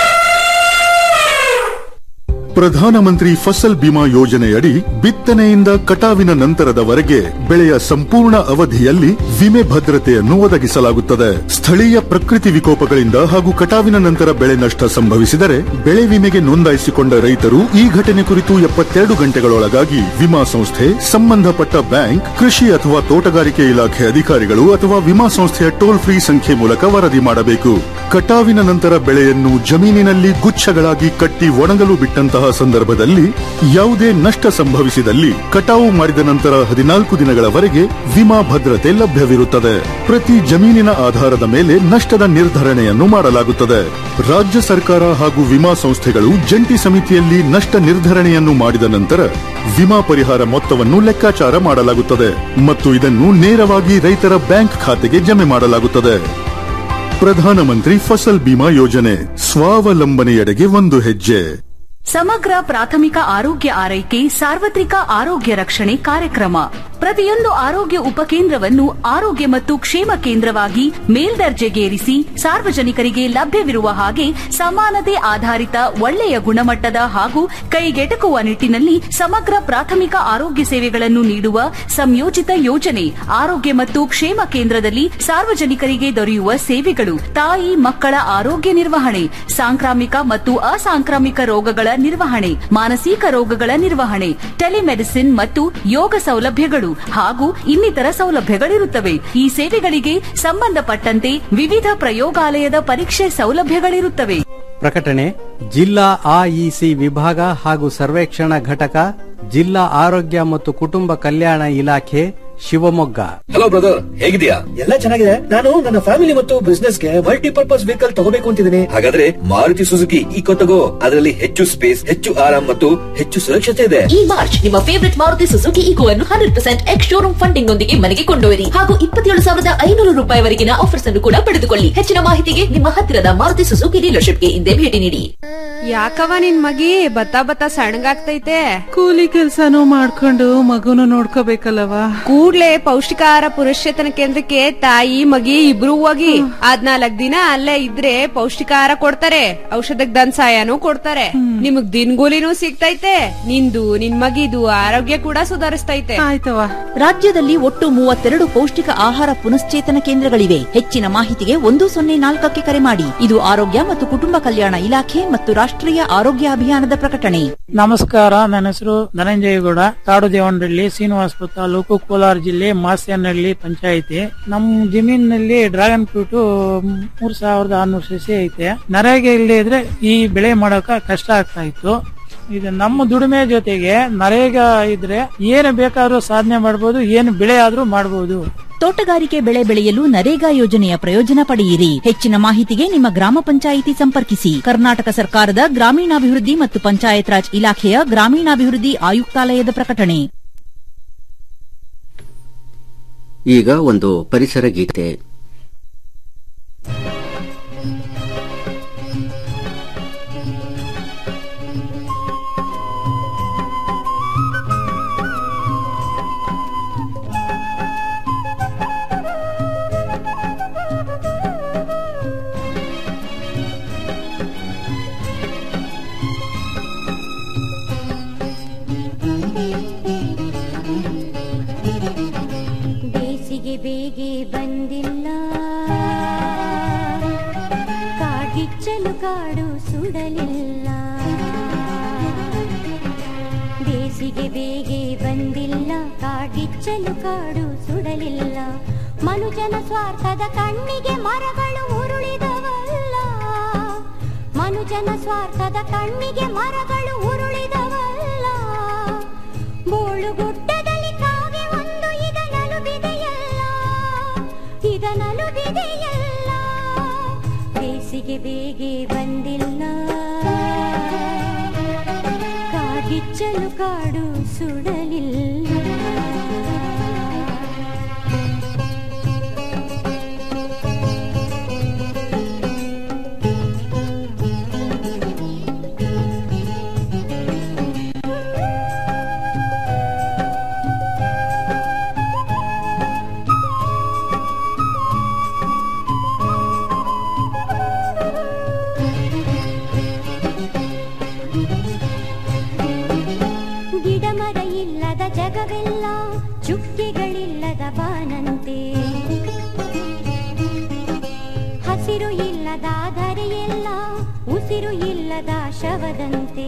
ಪ್ರಧಾನಮಂತ್ರಿ ಫಸಲ್ ಬಿಮಾ ಯೋಜನೆಯಡಿ ಬಿತ್ತನೆಯಿಂದ ಕಟಾವಿನ ನಂತರದವರೆಗೆ ಬೆಳೆಯ ಸಂಪೂರ್ಣ ಅವಧಿಯಲ್ಲಿ ವಿಮೆ ಭದ್ರತೆಯನ್ನು ಒದಗಿಸಲಾಗುತ್ತದೆ ಸ್ಥಳೀಯ ಪ್ರಕೃತಿ ವಿಕೋಪಗಳಿಂದ ಹಾಗೂ ಕಟಾವಿನ ನಂತರ ಬೆಳೆ ನಷ್ಟ ಸಂಭವಿಸಿದರೆ ಬೆಳೆ ವಿಮೆಗೆ ನೋಂದಾಯಿಸಿಕೊಂಡ ರೈತರು ಈ ಘಟನೆ ಕುರಿತು ಎಪ್ಪತ್ತೆರಡು ಗಂಟೆಗಳೊಳಗಾಗಿ ವಿಮಾ ಸಂಸ್ಥೆ ಸಂಬಂಧಪಟ್ಟ ಬ್ಯಾಂಕ್ ಕೃಷಿ ಅಥವಾ ತೋಟಗಾರಿಕೆ ಇಲಾಖೆ ಅಧಿಕಾರಿಗಳು ಅಥವಾ ವಿಮಾ ಸಂಸ್ಥೆಯ ಟೋಲ್ ಫ್ರೀ ಸಂಖ್ಯೆ ಮೂಲಕ ವರದಿ ಮಾಡಬೇಕು ಕಟಾವಿನ ನಂತರ ಬೆಳೆಯನ್ನು ಜಮೀನಿನಲ್ಲಿ ಗುಚ್ಛಗಳಾಗಿ ಕಟ್ಟಿ ಒಣಗಲು ಬಿಟ್ಟಂತಹ ಸಂದರ್ಭದಲ್ಲಿ ಯಾವುದೇ ನಷ್ಟ ಸಂಭವಿಸಿದಲ್ಲಿ ಕಟಾವು ಮಾಡಿದ ನಂತರ ಹದಿನಾಲ್ಕು ದಿನಗಳವರೆಗೆ ವಿಮಾ ಭದ್ರತೆ ಲಭ್ಯವಿರುತ್ತದೆ ಪ್ರತಿ ಜಮೀನಿನ ಆಧಾರದ ಮೇಲೆ ನಷ್ಟದ ನಿರ್ಧರಣೆಯನ್ನು ಮಾಡಲಾಗುತ್ತದೆ ರಾಜ್ಯ ಸರ್ಕಾರ ಹಾಗೂ ವಿಮಾ ಸಂಸ್ಥೆಗಳು ಜಂಟಿ ಸಮಿತಿಯಲ್ಲಿ ನಷ್ಟ ನಿರ್ಧರಣೆಯನ್ನು ಮಾಡಿದ ನಂತರ ವಿಮಾ ಪರಿಹಾರ ಮೊತ್ತವನ್ನು ಲೆಕ್ಕಾಚಾರ ಮಾಡಲಾಗುತ್ತದೆ ಮತ್ತು ಇದನ್ನು ನೇರವಾಗಿ ರೈತರ ಬ್ಯಾಂಕ್ ಖಾತೆಗೆ ಜಮೆ ಮಾಡಲಾಗುತ್ತದೆ ಪ್ರಧಾನಮಂತ್ರಿ ಫಸಲ್ ಬಿಮಾ ಯೋಜನೆ ಸ್ವಾವಲಂಬನೆಯೆಡೆಗೆ ಒಂದು ಹೆಜ್ಜೆ ಸಮಗ್ರ ಪ್ರಾಥಮಿಕ ಆರೋಗ್ಯ ಆರೈಕೆ ಸಾರ್ವತ್ರಿಕ ಆರೋಗ್ಯ ರಕ್ಷಣೆ ಕಾರ್ಯಕ್ರಮ ಪ್ರತಿಯೊಂದು ಆರೋಗ್ಯ ಉಪಕೇಂದ್ರವನ್ನು ಆರೋಗ್ಯ ಮತ್ತು ಕ್ಷೇಮ ಕೇಂದ್ರವಾಗಿ ಮೇಲ್ದರ್ಜೆಗೇರಿಸಿ ಸಾರ್ವಜನಿಕರಿಗೆ ಲಭ್ಯವಿರುವ ಹಾಗೆ ಸಮಾನತೆ ಆಧಾರಿತ ಒಳ್ಳೆಯ ಗುಣಮಟ್ಟದ ಹಾಗೂ ಕೈಗೆಟಕುವ ನಿಟ್ಟಿನಲ್ಲಿ ಸಮಗ್ರ ಪ್ರಾಥಮಿಕ ಆರೋಗ್ಯ ಸೇವೆಗಳನ್ನು ನೀಡುವ ಸಂಯೋಜಿತ ಯೋಜನೆ ಆರೋಗ್ಯ ಮತ್ತು ಕ್ಷೇಮ ಕೇಂದ್ರದಲ್ಲಿ ಸಾರ್ವಜನಿಕರಿಗೆ ದೊರೆಯುವ ಸೇವೆಗಳು ತಾಯಿ ಮಕ್ಕಳ ಆರೋಗ್ಯ ನಿರ್ವಹಣೆ ಸಾಂಕ್ರಾಮಿಕ ಮತ್ತು ಅಸಾಂಕ್ರಾಮಿಕ ರೋಗಗಳ ನಿರ್ವಹಣೆ ಮಾನಸಿಕ ರೋಗಗಳ ನಿರ್ವಹಣೆ ಟೆಲಿಮೆಡಿಸಿನ್ ಮತ್ತು ಯೋಗ ಸೌಲಭ್ಯಗಳು ಹಾಗೂ ಇನ್ನಿತರ ಸೌಲಭ್ಯಗಳಿರುತ್ತವೆ ಈ ಸೇವೆಗಳಿಗೆ ಸಂಬಂಧಪಟ್ಟಂತೆ ವಿವಿಧ ಪ್ರಯೋಗಾಲಯದ ಪರೀಕ್ಷೆ ಸೌಲಭ್ಯಗಳಿರುತ್ತವೆ ಪ್ರಕಟಣೆ ಜಿಲ್ಲಾ ಆಇಸಿ ವಿಭಾಗ ಹಾಗೂ ಸರ್ವೇಕ್ಷಣಾ ಘಟಕ ಜಿಲ್ಲಾ ಆರೋಗ್ಯ ಮತ್ತು ಕುಟುಂಬ ಕಲ್ಯಾಣ ಇಲಾಖೆ ಶಿವಮೊಗ್ಗ ಹಲೋ ಬ್ರದರ್ ಹೇಗಿದ್ಯಾ ಎಲ್ಲ ಚೆನ್ನಾಗಿದೆ ನಾನು ನನ್ನ ಫ್ಯಾಮಿಲಿ ಮತ್ತು ಬಿಸ್ನೆಸ್ ಗೆ ಮಲ್ಟಿಪರ್ಪಸ್ ವೆಹಿಕಲ್ ತಗೋಬೇಕು ಅಂತಿದ್ದೀನಿ ಹಾಗಾದ್ರೆ ಮಾರುತಿ ಸುಜುಕಿ ಈಕೋ ತಗೋ ಅದರಲ್ಲಿ ಹೆಚ್ಚು ಸ್ಪೇಸ್ ಹೆಚ್ಚು ಆರಾಮ್ ಮತ್ತು ಹೆಚ್ಚು ಸುರಕ್ಷತೆ ಇದೆ ಈ ಮಾರ್ಚ್ ನಿಮ್ಮ ಫೇವರಿಟ್ ಮಾರುತಿ ಸುಜುಕಿ ಈಗೋ ಅನ್ನು hundred percent ex showroom funding ನೊಂದಿಗೆ ಮನೆಗೆ ಕೊಂಡೊಯ್ಯಿರಿ ಹಾಗೂ ಇಪ್ಪತ್ತೇಳು ಸಾವಿರದ ಐನೂರು ರೂಪಾಯಿವರೆಗಿನ ಆಫರ್ಸ್ ಅನ್ನು ಕೂಡ ಪಡೆದುಕೊಳ್ಳಿ ಹೆಚ್ಚಿನ ಮಾಹಿತಿಗೆ ನಿಮ್ಮ ಹತ್ತಿರದ ಮಾರುತಿ ಸುಜುಕಿ ಡೀಲರ್ಶಿಪ್ಗೆ ಹಿಂದೆ ಭೇಟಿ ನೀಡಿ ಯಾಕವ ನಿನ್ ಮಗಿ ಬತ್ತ ಬತ್ತ ಸಣ್ಣಗಾಗ್ತೈತೆ ಕೂಲಿ ಕೆಲ್ಸಾನು ಮಾಡ್ಕೊಂಡು ಮಗುನು ನೋಡ್ಕೋಬೇಕಲ್ಲವ ಕೂಡ್ಲೆ ಪೌಷ್ಟಿಕಾಹಾರ ಪುರಸ್ಚೇತನ ಕೇಂದ್ರಕ್ಕೆ ತಾಯಿ ಮಗಿ ಇಬ್ರು ಹೋಗಿ ಹದ್ನಾಲ್ಕ್ ದಿನ ಅಲ್ಲೇ ಇದ್ರೆ ಪೌಷ್ಟಿಕಾಹಾರ ಕೊಡ್ತಾರೆ ಔಷಧಕ್ ದನ್ ಸಹಾಯನೂ ಕೊಡ್ತಾರೆ ನಿಮಗ್ ದಿನಗೂಲಿನೂ ಸಿಗ್ತೈತೆ ನಿಂದು ನಿನ್ ಮಗಿದು ಆರೋಗ್ಯ ಕೂಡ ಸುಧಾರಿಸ್ತೈತೆ ಆಯ್ತವ ರಾಜ್ಯದಲ್ಲಿ ಒಟ್ಟು ಮೂವತ್ತೆರಡು ಪೌಷ್ಟಿಕ ಆಹಾರ ಪುನಶ್ಚೇತನ ಕೇಂದ್ರಗಳಿವೆ ಹೆಚ್ಚಿನ ಮಾಹಿತಿಗೆ ಒಂದು ಸೊನ್ನೆ ನಾಲ್ಕಕ್ಕೆ ಕರೆ ಮಾಡಿ ಇದು ಆರೋಗ್ಯ ಮತ್ತು ಕುಟುಂಬ ಕಲ್ಯಾಣ ಇಲಾಖೆ ಮತ್ತು ರಾಷ್ಟ್ರೀಯ ಆರೋಗ್ಯ ಅಭಿಯಾನದ ಪ್ರಕಟಣೆ ನಮಸ್ಕಾರ ನನ್ನ ಹೆಸರು ಧನಂಜಯಗೌಡ ಕಾಡು ದೇವನಹಳ್ಳಿ ಶ್ರೀನಿವಾಸಪುರ ತಾಲೂಕು ಕೋಲಾರ ಜಿಲ್ಲೆ ಮಾಸ್ಯನಹಳ್ಳಿ ಪಂಚಾಯಿತಿ ನಮ್ಮ ಜಮೀನಿನಲ್ಲಿ ಡ್ರ್ಯಾಗನ್ ಫ್ರೂಟ್ ಮೂರ್ ಸಾವಿರದ ಆರ್ನೂರು ಸಸಿ ಐತೆ ನರೇಗೆ ಇಲ್ಲದೆ ಇದ್ರೆ ಈ ಬೆಳೆ ಮಾಡೋಕ ಕಷ್ಟ ಆಗ್ತಾ ಇತ್ತು ಇದು ನಮ್ಮ ದುಡಿಮೆ ಜೊತೆಗೆ ನರೇಗಾ ಇದ್ರೆ ಏನು ಬೇಕಾದ್ರೂ ಸಾಧನೆ ಮಾಡಬಹುದು ಏನು ಬೆಳೆ ಆದ್ರೂ ಮಾಡಬಹುದು ತೋಟಗಾರಿಕೆ ಬೆಳೆ ಬೆಳೆಯಲು ನರೇಗಾ ಯೋಜನೆಯ ಪ್ರಯೋಜನ ಪಡೆಯಿರಿ ಹೆಚ್ಚಿನ ಮಾಹಿತಿಗೆ ನಿಮ್ಮ ಗ್ರಾಮ ಪಂಚಾಯಿತಿ ಸಂಪರ್ಕಿಸಿ ಕರ್ನಾಟಕ ಸರ್ಕಾರದ ಗ್ರಾಮೀಣಾಭಿವೃದ್ಧಿ ಮತ್ತು ಪಂಚಾಯತ್ ರಾಜ್ ಇಲಾಖೆಯ ಗ್ರಾಮೀಣಾಭಿವೃದ್ಧಿ ಆಯುಕ್ತಾಲಯದ ಪ್ರಕಟಣೆ ಈಗ ಒಂದು ಪರಿಸರ ಗೀತೆ ಬೇಸಿಗೆ ಬೇಗೆ ಬಂದಿಲ್ಲ ಕಾಡ್ಗಿಚ್ಚಲು ಕಾಡು ಸುಡಲಿಲ್ಲ ಬೇಸಿಗೆ ಬೇಗೆ ಬಂದಿಲ್ಲ ಕಾಡ್ಗಿಚ್ಚಲು ಕಾಡು ಸುಡಲಿಲ್ಲ ಮನುಜನ ಸ್ವಾರ್ಥದ ಕಣ್ಣಿಗೆ ಮರಗಳು ಉರುಳಿದವಲ್ಲ ಮನುಜನ ಸ್ವಾರ್ಥದ ಕಣ್ಣಿಗೆ ಮರಗಳು ಉರುಳಿದವಲ್ಲ ಬೋಳುಗುಡ್ಡದಲ್ಲಿ ಕಾಗೆ ಒಂದು ಇದನಲು ಬಿದೆಯಲ್ಲ ಇದನಲು ಬಿದೆಯಲ್ಲ ಬೇಸಿಗೆ ಬೇಗೆ ಬಂದಿಲ್ಲ ಕಾಗಿಚ್ಚಲು ಕಾಡು ಸುಡಲಿಲ್ಲ ಗಿಡ ಮರ ಇಲ್ಲದ ಜಗವೆಲ್ಲ ಚುಕ್ಕೆಗಳಿಲ್ಲದ ಬಾನಂತೆ ಹಸಿರು ಇಲ್ಲದ ಧರೆಯೆಲ್ಲ ಉಸಿರು ಇಲ್ಲದ ಶವದಂತೆ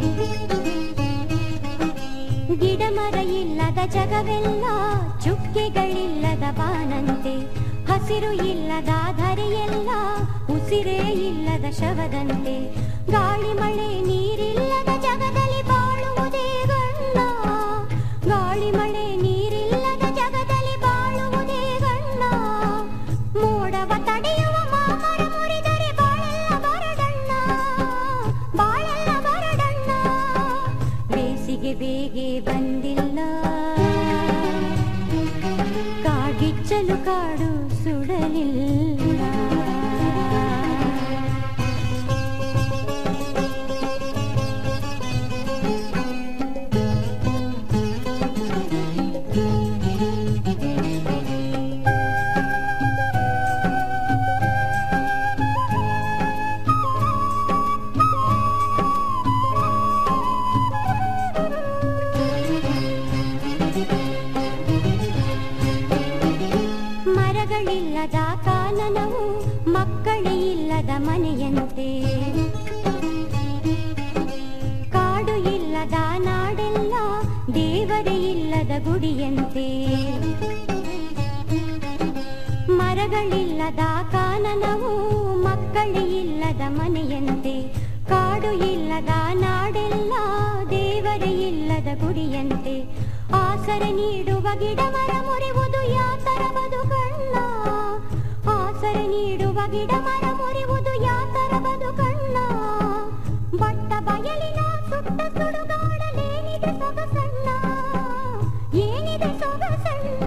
ಗಿಡ ಮರ ಇಲ್ಲದ ಜಗವೆಲ್ಲ ಚುಕ್ಕೆಗಳಿಲ್ಲದ ಬಾನಂತೆ ಹಸಿರು ಇಲ್ಲದ ಧರೆಯೆಲ್ಲ ಉಸಿರೇ ಇಲ್ಲದ ಶವದಂತೆ ಗಾಳಿ ಮಳೆ ನೀರಿಲ್ಲದ ಜಗದಲ್ಲಿ ಬಾಳುವುದೇ ಗಣ್ಣ ಗಾಳಿ ಮಳೆ ನೀರಿಲ್ಲದ ಜಗದಲ್ಲಿ ಬಾಳುವುದೇ ಗಣ್ಣ ಮೋಡವ ತಡೆಯುವ ಮಾಮರ ಮುರಿದರೆ ಬಾಳೆಲ್ಲ ಬರಡಣ್ಣ ಬಾಳೆಲ್ಲ ಬರಡಣ್ಣ ಬೇಸಿಗೆ ಬೇಗೆ ಬಂದಿಲ್ಲ ಕಾಗಿಚ್ಚಲು ಕಾಡು ಸುಡಲಿಲ್ಲ ಮರಗಳಿಲ್ಲದ ಕಾನನವು ಮಕ್ಕಳೇ ಇಲ್ಲದ ಮನೆಯಂತೆ ಕಾಡು ಇಲ್ಲದ ನಾಡೆಲ್ಲ ದೇವರೇ ಇಲ್ಲದ ಗುಡಿಯಂತೆ ಮರಗಳಿಲ್ಲದ ಕಾನನವು ಮಕ್ಕಳೇ ಇಲ್ಲದ ಮನೆಯಂತೆ ಕಾಡು ಇಲ್ಲದ ನಾಡೆಲ್ಲ ದೇವರೇ ಇಲ್ಲದ ಗುಡಿಯಂತೆ ಆಸರೆ ನೀಡುವ ಗಿಡ ಮರ ಮುರಿವುದು ಯಾತರ ಬದುಕಣ್ಣ ಆಸರೆ ನೀಡುವ ಗಿಡ ಮರ ಮುರಿವುದು ಯಾತರ ಬದುಕಣ್ಣ ಬಟ್ಟ ಬಯಲಿನ ಸುಟ್ಟ ಸುಡುಗಾಡಲೇನಿದೆ ಸೊಗಸಣ್ಣ ಏನಿದೆ ಸೊಗಸಣ್ಣ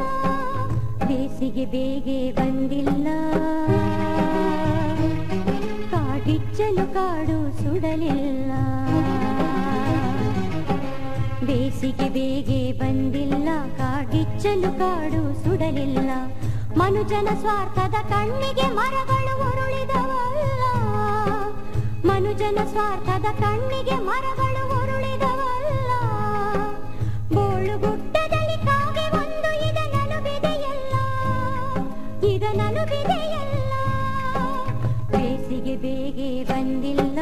ಬೇಸಿಗೆ ಬೇಗೆ ಬಂದಿಲ್ಲ ಕಾಡಿಚ್ಚಲು ಕಾಡ್ಗಿಚ್ಚಲು ಕಾಡು ಸುಡಲಿಲ್ಲ ಬೇಸಿಗೆ ಬೇಗೆ ಬಂದಿಲ್ಲ ಕಾಡ್ಗಿಚ್ಚಲು ಕಾಡು ಸುಡಲಿಲ್ಲ ಮನುಜನ ಸ್ವಾರ್ಥದ ಕಣ್ಣಿಗೆ ಮರಗಳು ಉರುಳಿದವಲ್ಲ ಮನುಜನ ಸ್ವಾರ್ಥದ ಕಣ್ಣಿಗೆ ಮರಗಳು ಉರುಳಿದವಲ್ಲ ಬೋಳುಗುಡ್ಡದಲ್ಲಿ ಕಾಗೆ ಒಂದು ಇದನನುಬಿದೆಯಲ್ಲ ಇದನನುಬಿದೆಯಲ್ಲ ಬೇಸಿಗೆ ಬೇಗೆ ಬಂದಿಲ್ಲ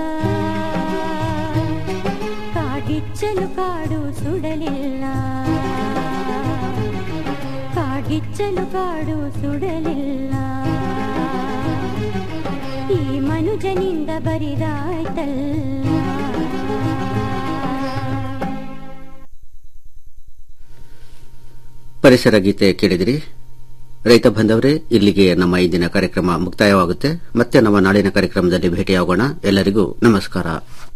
ಕಾಗಿಚ್ಚಲು ಕಾಡು ಸುಡಲಿಲ್ಲ ಕಾಗಿಚ್ಚಲು ಕಾಡು ಸುಡಲಿಲ್ಲ ಈ ಮನುಜನಿಂದ ಬರಿದಾಯ್ತಲ್ಲ ಪರಿಸರ ಗೀತೆ ಕೇಳಿದಿರಿ ರೈತ ಬಂದವರೇ ಇಲ್ಲಿಗೆ ನಮ್ಮ ಇಂದಿನ ಕಾರ್ಯಕ್ರಮ ಮುಕ್ತಾಯವಾಗುತ್ತೆ ಮತ್ತೆ ನಮ್ಮ ನಾಳಿನ ಕಾರ್ಯಕ್ರಮದಲ್ಲಿ ಭೇಟಿಯಾಗೋಣ ಎಲ್ಲರಿಗೂ ನಮಸ್ಕಾರ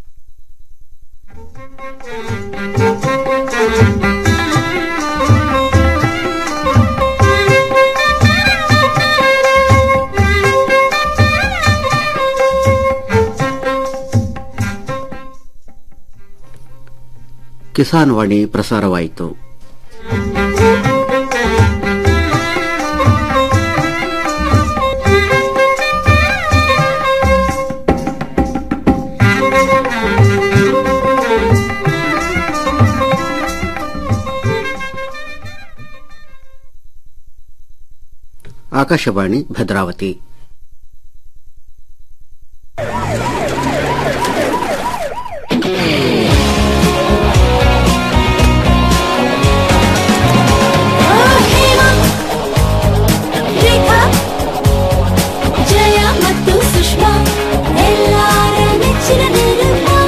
ಕಿಸಾನ್ ವಾಣಿ ಪ್ರಸಾರವಾಯಿತು ಆಕಾಶವಾಣಿ ಭದ್ರಾವತಿ ರೇಖಾ ಜಯ ಮತ್ತು ಸುಷ್ಮಾ ಎಲ್ಲಾರ ನೆಚ್ಚಿನ ನಿರ್ಮಾ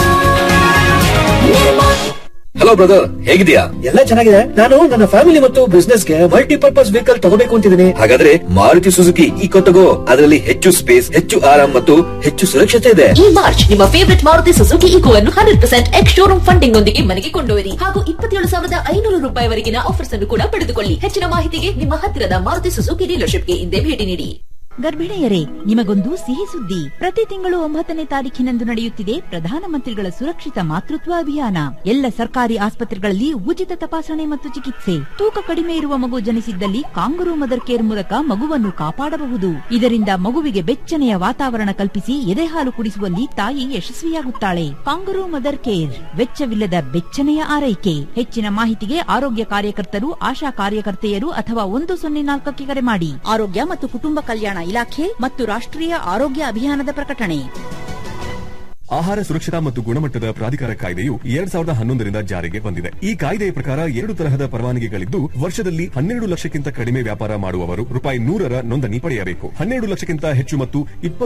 ನಿರ್ಮಾ ಹಲೋ ಬ್ರದರ್ ಹೇಗಿದ್ಯಾ ಎಲ್ಲ ಚೆನ್ನಾಗಿದೆ ನಾನು ನನ್ನ ಫ್ಯಾಮಿಲಿ ಮತ್ತು ಬಿಸ್ನೆಸ್ ಗೆ ಮಲ್ಟಿಪರ್ಪಸ್ ವೆಹಿಕಲ್ ತಗೋಬೇಕು ಅಂತಿದ್ದೀನಿ ಹಾಗಾದ್ರೆ ಮಾರುತಿ ಸುಜುಕಿ ಈಕೋ ತಗೋ ಅದರಲ್ಲಿ ಹೆಚ್ಚು ಸ್ಪೇಸ್ ಹೆಚ್ಚು ಆರಾಮ್ ಮತ್ತು ಹೆಚ್ಚು ಸುರಕ್ಷತೆ ಇದೆ ಈ ಮಾರ್ಚ್ ನಿಮ್ಮ ಫೇವರಿಟ್ ಮಾರುತಿ ಸುಜುಕಿ ಇಕೋ ಅನ್ನು hundred percent ex showroom funding ಒಂದಿಗೆ ಮನೆಗೆ ಕೊಂಡೊಯ್ಯಿರಿ ಹಾಗೂ ಇಪ್ಪತ್ತೇಳು ಸಾವಿರದ ಐನೂರು ರೂಪಾಯಿವರೆಗಿನ ಆಫರ್ಸ್ ಅನ್ನು ಕೂಡ ಪಡೆದುಕೊಳ್ಳಿ ಹೆಚ್ಚಿನ ಮಾಹಿತಿಗೆ ನಿಮ್ಮ ಹತ್ತಿರದ ಮಾರುತಿ ಸುಜುಕಿ ಡೀಲರ್ಶಿಪ್ಗೆ ಹಿಂದೆ ಭೇಟಿ ನೀಡಿ ಗರ್ಭಿಣಿಯರೇ ನಿಮಗೊಂದು ಸಿಹಿ ಸುದ್ದಿ ಪ್ರತಿ ತಿಂಗಳು ಒಂಬತ್ತನೇ ತಾರೀಖಿನಂದು ನಡೆಯುತ್ತಿದೆ ಪ್ರಧಾನಮಂತ್ರಿಗಳ ಸುರಕ್ಷಿತ ಮಾತೃತ್ವ ಅಭಿಯಾನ ಎಲ್ಲ ಸರ್ಕಾರಿ ಆಸ್ಪತ್ರೆಗಳಲ್ಲಿ ಉಚಿತ ತಪಾಸಣೆ ಮತ್ತು ಚಿಕಿತ್ಸೆ ತೂಕ ಕಡಿಮೆ ಇರುವ ಮಗು ಜನಿಸಿದ್ದಲ್ಲಿ ಕಾಂಗರು ಮದರ್ ಕೇರ್ ಮೂಲಕ ಮಗುವನ್ನು ಕಾಪಾಡಬಹುದು ಇದರಿಂದ ಮಗುವಿಗೆ ಬೆಚ್ಚನೆಯ ವಾತಾವರಣ ಕಲ್ಪಿಸಿ ಎದೆಹಾಲು ಕುಡಿಸುವಲ್ಲಿ ತಾಯಿ ಯಶಸ್ವಿಯಾಗುತ್ತಾಳೆ ಕಾಂಗರು ಮದರ್ ಕೇರ್ ವೆಚ್ಚವಿಲ್ಲದ ಬೆಚ್ಚನೆಯ ಆರೈಕೆ ಹೆಚ್ಚಿನ ಮಾಹಿತಿಗೆ ಆರೋಗ್ಯ ಕಾರ್ಯಕರ್ತರು ಆಶಾ ಕಾರ್ಯಕರ್ತೆಯರು ಅಥವಾ ಒಂದು ಸೊನ್ನೆ ನಾಲ್ಕಕ್ಕೆ ಕರೆ ಮಾಡಿ ಆರೋಗ್ಯ ಮತ್ತು ಕುಟುಂಬ ಕಲ್ಯಾಣ ಇಲಾಖೆ ಮತ್ತು ರಾಷ್ಟ್ರೀಯ ಆರೋಗ್ಯ ಅಭಿಯಾನದ ಪ್ರಕಟಣೆ ಆಹಾರ ಸುರಕ್ಷತಾ ಮತ್ತು ಗುಣಮಟ್ಟದ ಪ್ರಾಧಿಕಾರ ಕಾಯ್ದೆಯು ಎರಡ್ ಸಾವಿರದ ಹನ್ನೊಂದರಿಂದ ಜಾರಿಗೆ ಬಂದಿದೆ ಈ ಕಾಯ್ದೆಯ ಪ್ರಕಾರ ಎರಡು ತರಹದ ಪರವಾನಗಿಗಳಿದ್ದು ವರ್ಷದಲ್ಲಿ ಹನ್ನೆರಡು ಲಕ್ಷಕ್ಕಿಂತ ಕಡಿಮೆ ವ್ಯಾಪಾರ ಮಾಡುವವರು ರೂಪಾಯಿ ನೂರರ ನೋಂದಣಿ ಪಡೆಯಬೇಕು ಹನ್ನೆರಡು ಲಕ್ಷಕ್ಕಿಂತ ಹೆಚ್ಚು ಮತ್ತು ಇಪ್ಪತ್ತು